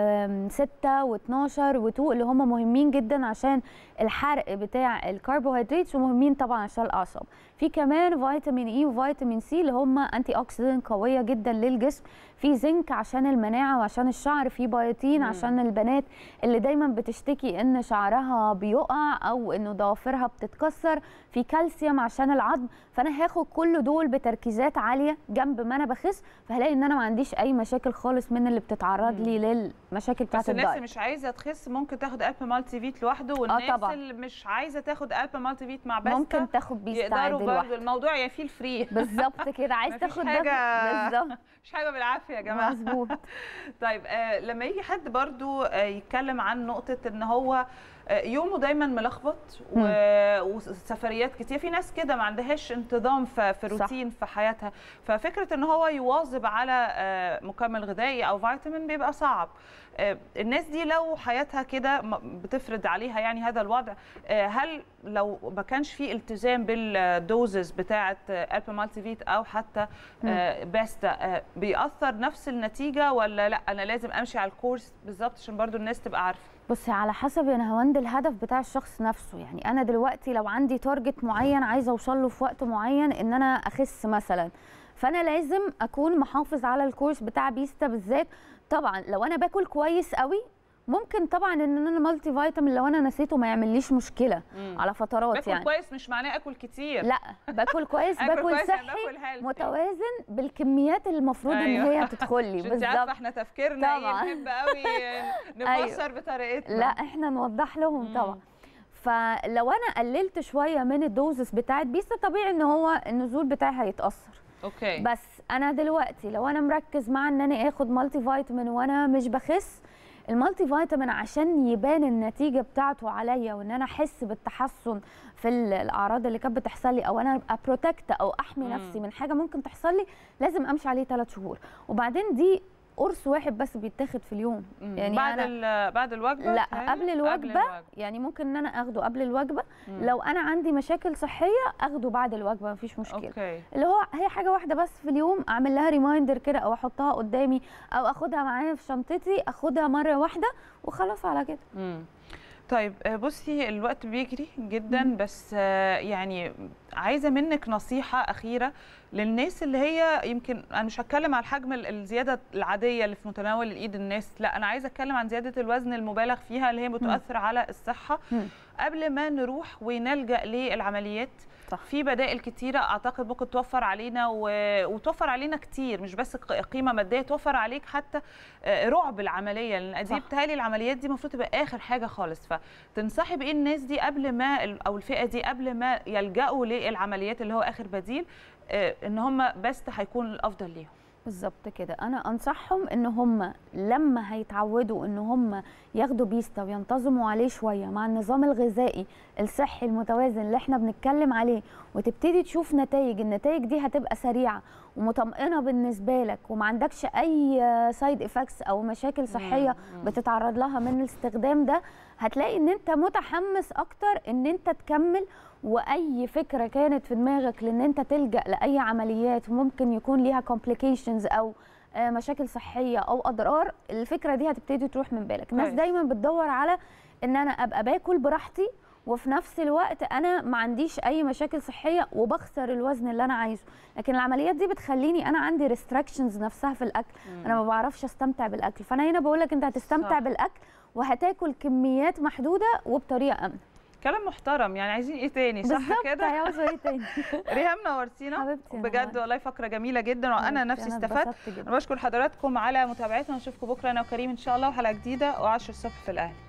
S: 6 و12 و2 اللي هم مهمين جدا عشان الحرق بتاع الكربوهيدرات ومهمين طبعا عشان الاعصاب في كمان فيتامين اي وفيتامين سي اللي هم انتي اوكسيدنت قويه جدا للجسم في زنك عشان المناعه وعشان الشعر في بايوتين
B: مم.
S: عشان البنات اللي دايما بتشتكي ان شعرها بيقع او انه ضوافرها بتتكسر في كالسيوم عشان العظم فانا هاخد كل دول بتركيزات عاليه جنب ما انا بخس فهلاقي ان انا ما عنديش اي مشاكل خالص من اللي بتتعرض لي للمشاكل بتاعت
B: بس الناس اللي
S: الدايت
B: مش عايزه تخس ممكن تاخد قلب مالتي فيت لوحده والناس
S: طبعاً.
B: اللي مش عايزه تاخد قلب مالتي فيت مع باستا
S: ممكن تاخد بيست
B: يقدروا
S: عادي
B: برضه
S: لوحده.
B: الموضوع يا فيه الفري
S: بالظبط كده عايز
B: مفيش
S: تاخد ده
B: حاجه
S: بالظبط
B: مش حاجه بالعافيه يا جماعه
S: مظبوط
B: طيب آه لما يجي حد برضو آه يتكلم عن نقطه ان هو آه يومه دايما ملخبط و- وسفريات كتير في ناس كده ما عندهاش انتظام في في
S: صح.
B: روتين في حياتها ففكره ان هو يواظب على آه مكمل غذائي او فيتامين بيبقى صعب آه، الناس دي لو حياتها كده م- بتفرض عليها يعني هذا الوضع آه، هل لو ما كانش في التزام بالدوزز بتاعه الب مالتي فيت او حتى آه، باستا آه، بيأثر نفس النتيجه ولا لا انا لازم امشي على الكورس بالظبط عشان برضو الناس تبقى عارفه
S: بصي على حسب يا نهاوند الهدف بتاع الشخص نفسه يعني انا دلوقتي لو عندي تارجت معين عايزه اوصل له في وقت معين ان انا اخس مثلا فانا لازم اكون محافظ على الكورس بتاع بيستا بالذات طبعا لو انا باكل كويس قوي ممكن طبعا ان انا مالتي فيتامين لو انا نسيته ما يعمليش مشكله
B: مم.
S: على فترات
B: باكل
S: يعني
B: كويس مش معناه اكل كتير
S: لا باكل كويس
B: آكل
S: باكل
B: كويس يعني
S: صحي
B: باكل healthy.
S: متوازن بالكميات اللي المفروض ان
B: أيوة.
S: هي تدخل لي
B: عشان انت عارفه
S: بالظبط
B: احنا تفكيرنا
S: طبعاً.
B: ايه نحب قوي نفسر بطريقتنا
S: لا احنا نوضح لهم طبعا فلو انا قللت شويه من الدوزس بتاعت بيستا طبيعي ان هو النزول بتاعي هيتاثر
B: اوكي
S: بس انا دلوقتي لو انا مركز مع ان انا اخد مالتي فيتامين وانا مش بخس المالتي فيتامين عشان يبان النتيجه بتاعته عليا وان انا احس بالتحسن في ال- الاعراض اللي كانت بتحصل لي او انا ابقى بروتكت او احمي
B: مم.
S: نفسي من حاجه ممكن تحصل لي لازم امشي عليه ثلاث شهور وبعدين دي قرص واحد بس بيتاخد في اليوم
B: يعني بعد
S: أنا-
B: ال- بعد الوجبه
S: لا
B: بتهيألي؟
S: قبل الوجبه,
B: الوجبة.
S: يعني ممكن ان انا اخده قبل الوجبه
B: مم.
S: لو انا عندي مشاكل صحيه اخده بعد الوجبه مفيش مشكله
B: أوكي.
S: اللي هو هي حاجه واحده بس في اليوم اعمل لها ريمايندر كده او احطها قدامي او اخدها معايا في شنطتي اخدها مره واحده وخلاص على كده
B: مم. طيب آه، بصي الوقت بيجري جدا بس آه، يعني عايزه منك نصيحه اخيره للناس اللي هي يمكن انا مش هتكلم على الحجم ال- الزياده العاديه اللي في متناول الايد الناس لا انا عايزه اتكلم عن زياده الوزن المبالغ فيها اللي هي بتؤثر على الصحه قبل ما نروح ونلجا للعمليات صح. في بدائل كتيره اعتقد ممكن توفر علينا و... وتوفر علينا كتير مش بس ق- قيمه ماديه توفر عليك حتى آه، رعب العمليه لان دي
S: صح.
B: بتهيألي العمليات دي المفروض تبقى اخر حاجه خالص فتنصحي بايه الناس دي قبل ما ال- او الفئه دي قبل ما يلجأوا للعمليات اللي هو اخر بديل آه، ان هم بس هيكون الافضل ليهم
S: بالظبط كده انا انصحهم ان هم لما هيتعودوا ان هم ياخدوا بيستا وينتظموا عليه شويه مع النظام الغذائي الصحي المتوازن اللي احنا بنتكلم عليه وتبتدي تشوف نتائج النتائج دي هتبقى سريعه ومطمئنه بالنسبه لك وما عندكش اي سايد افكتس او مشاكل صحيه بتتعرض لها من الاستخدام ده هتلاقي ان انت متحمس اكتر ان انت تكمل واي فكره كانت في دماغك لان انت تلجا لاي عمليات ممكن يكون ليها complications او آه، مشاكل صحيه او اضرار الفكره دي هتبتدي تروح من بالك الناس
B: كويس.
S: دايما بتدور على ان انا ابقى باكل براحتي وفي نفس الوقت انا ما عنديش اي مشاكل صحيه وبخسر الوزن اللي انا عايزه لكن العمليات دي بتخليني انا عندي ريستراكشنز نفسها في الاكل
B: مم.
S: انا ما بعرفش استمتع بالاكل فانا هنا بقول لك انت هتستمتع
B: صح.
S: بالاكل وهتاكل كميات محدوده وبطريقه امنه
B: كلام محترم يعني عايزين ايه تاني صح
S: بالظبط،
B: كده
S: هيعوزوا ايه تاني
B: ريهام نورتينا
S: حبيبتي أنا
B: بجد والله فقره جميله جدا وانا
S: حبيبتي،
B: نفسي
S: أنا
B: استفدت
S: اتبسطت جدا.
B: انا بشكر حضراتكم على متابعتنا ونشوفكم بكره انا وكريم ان شاء الله وحلقه جديده و10 الصبح في الاهلي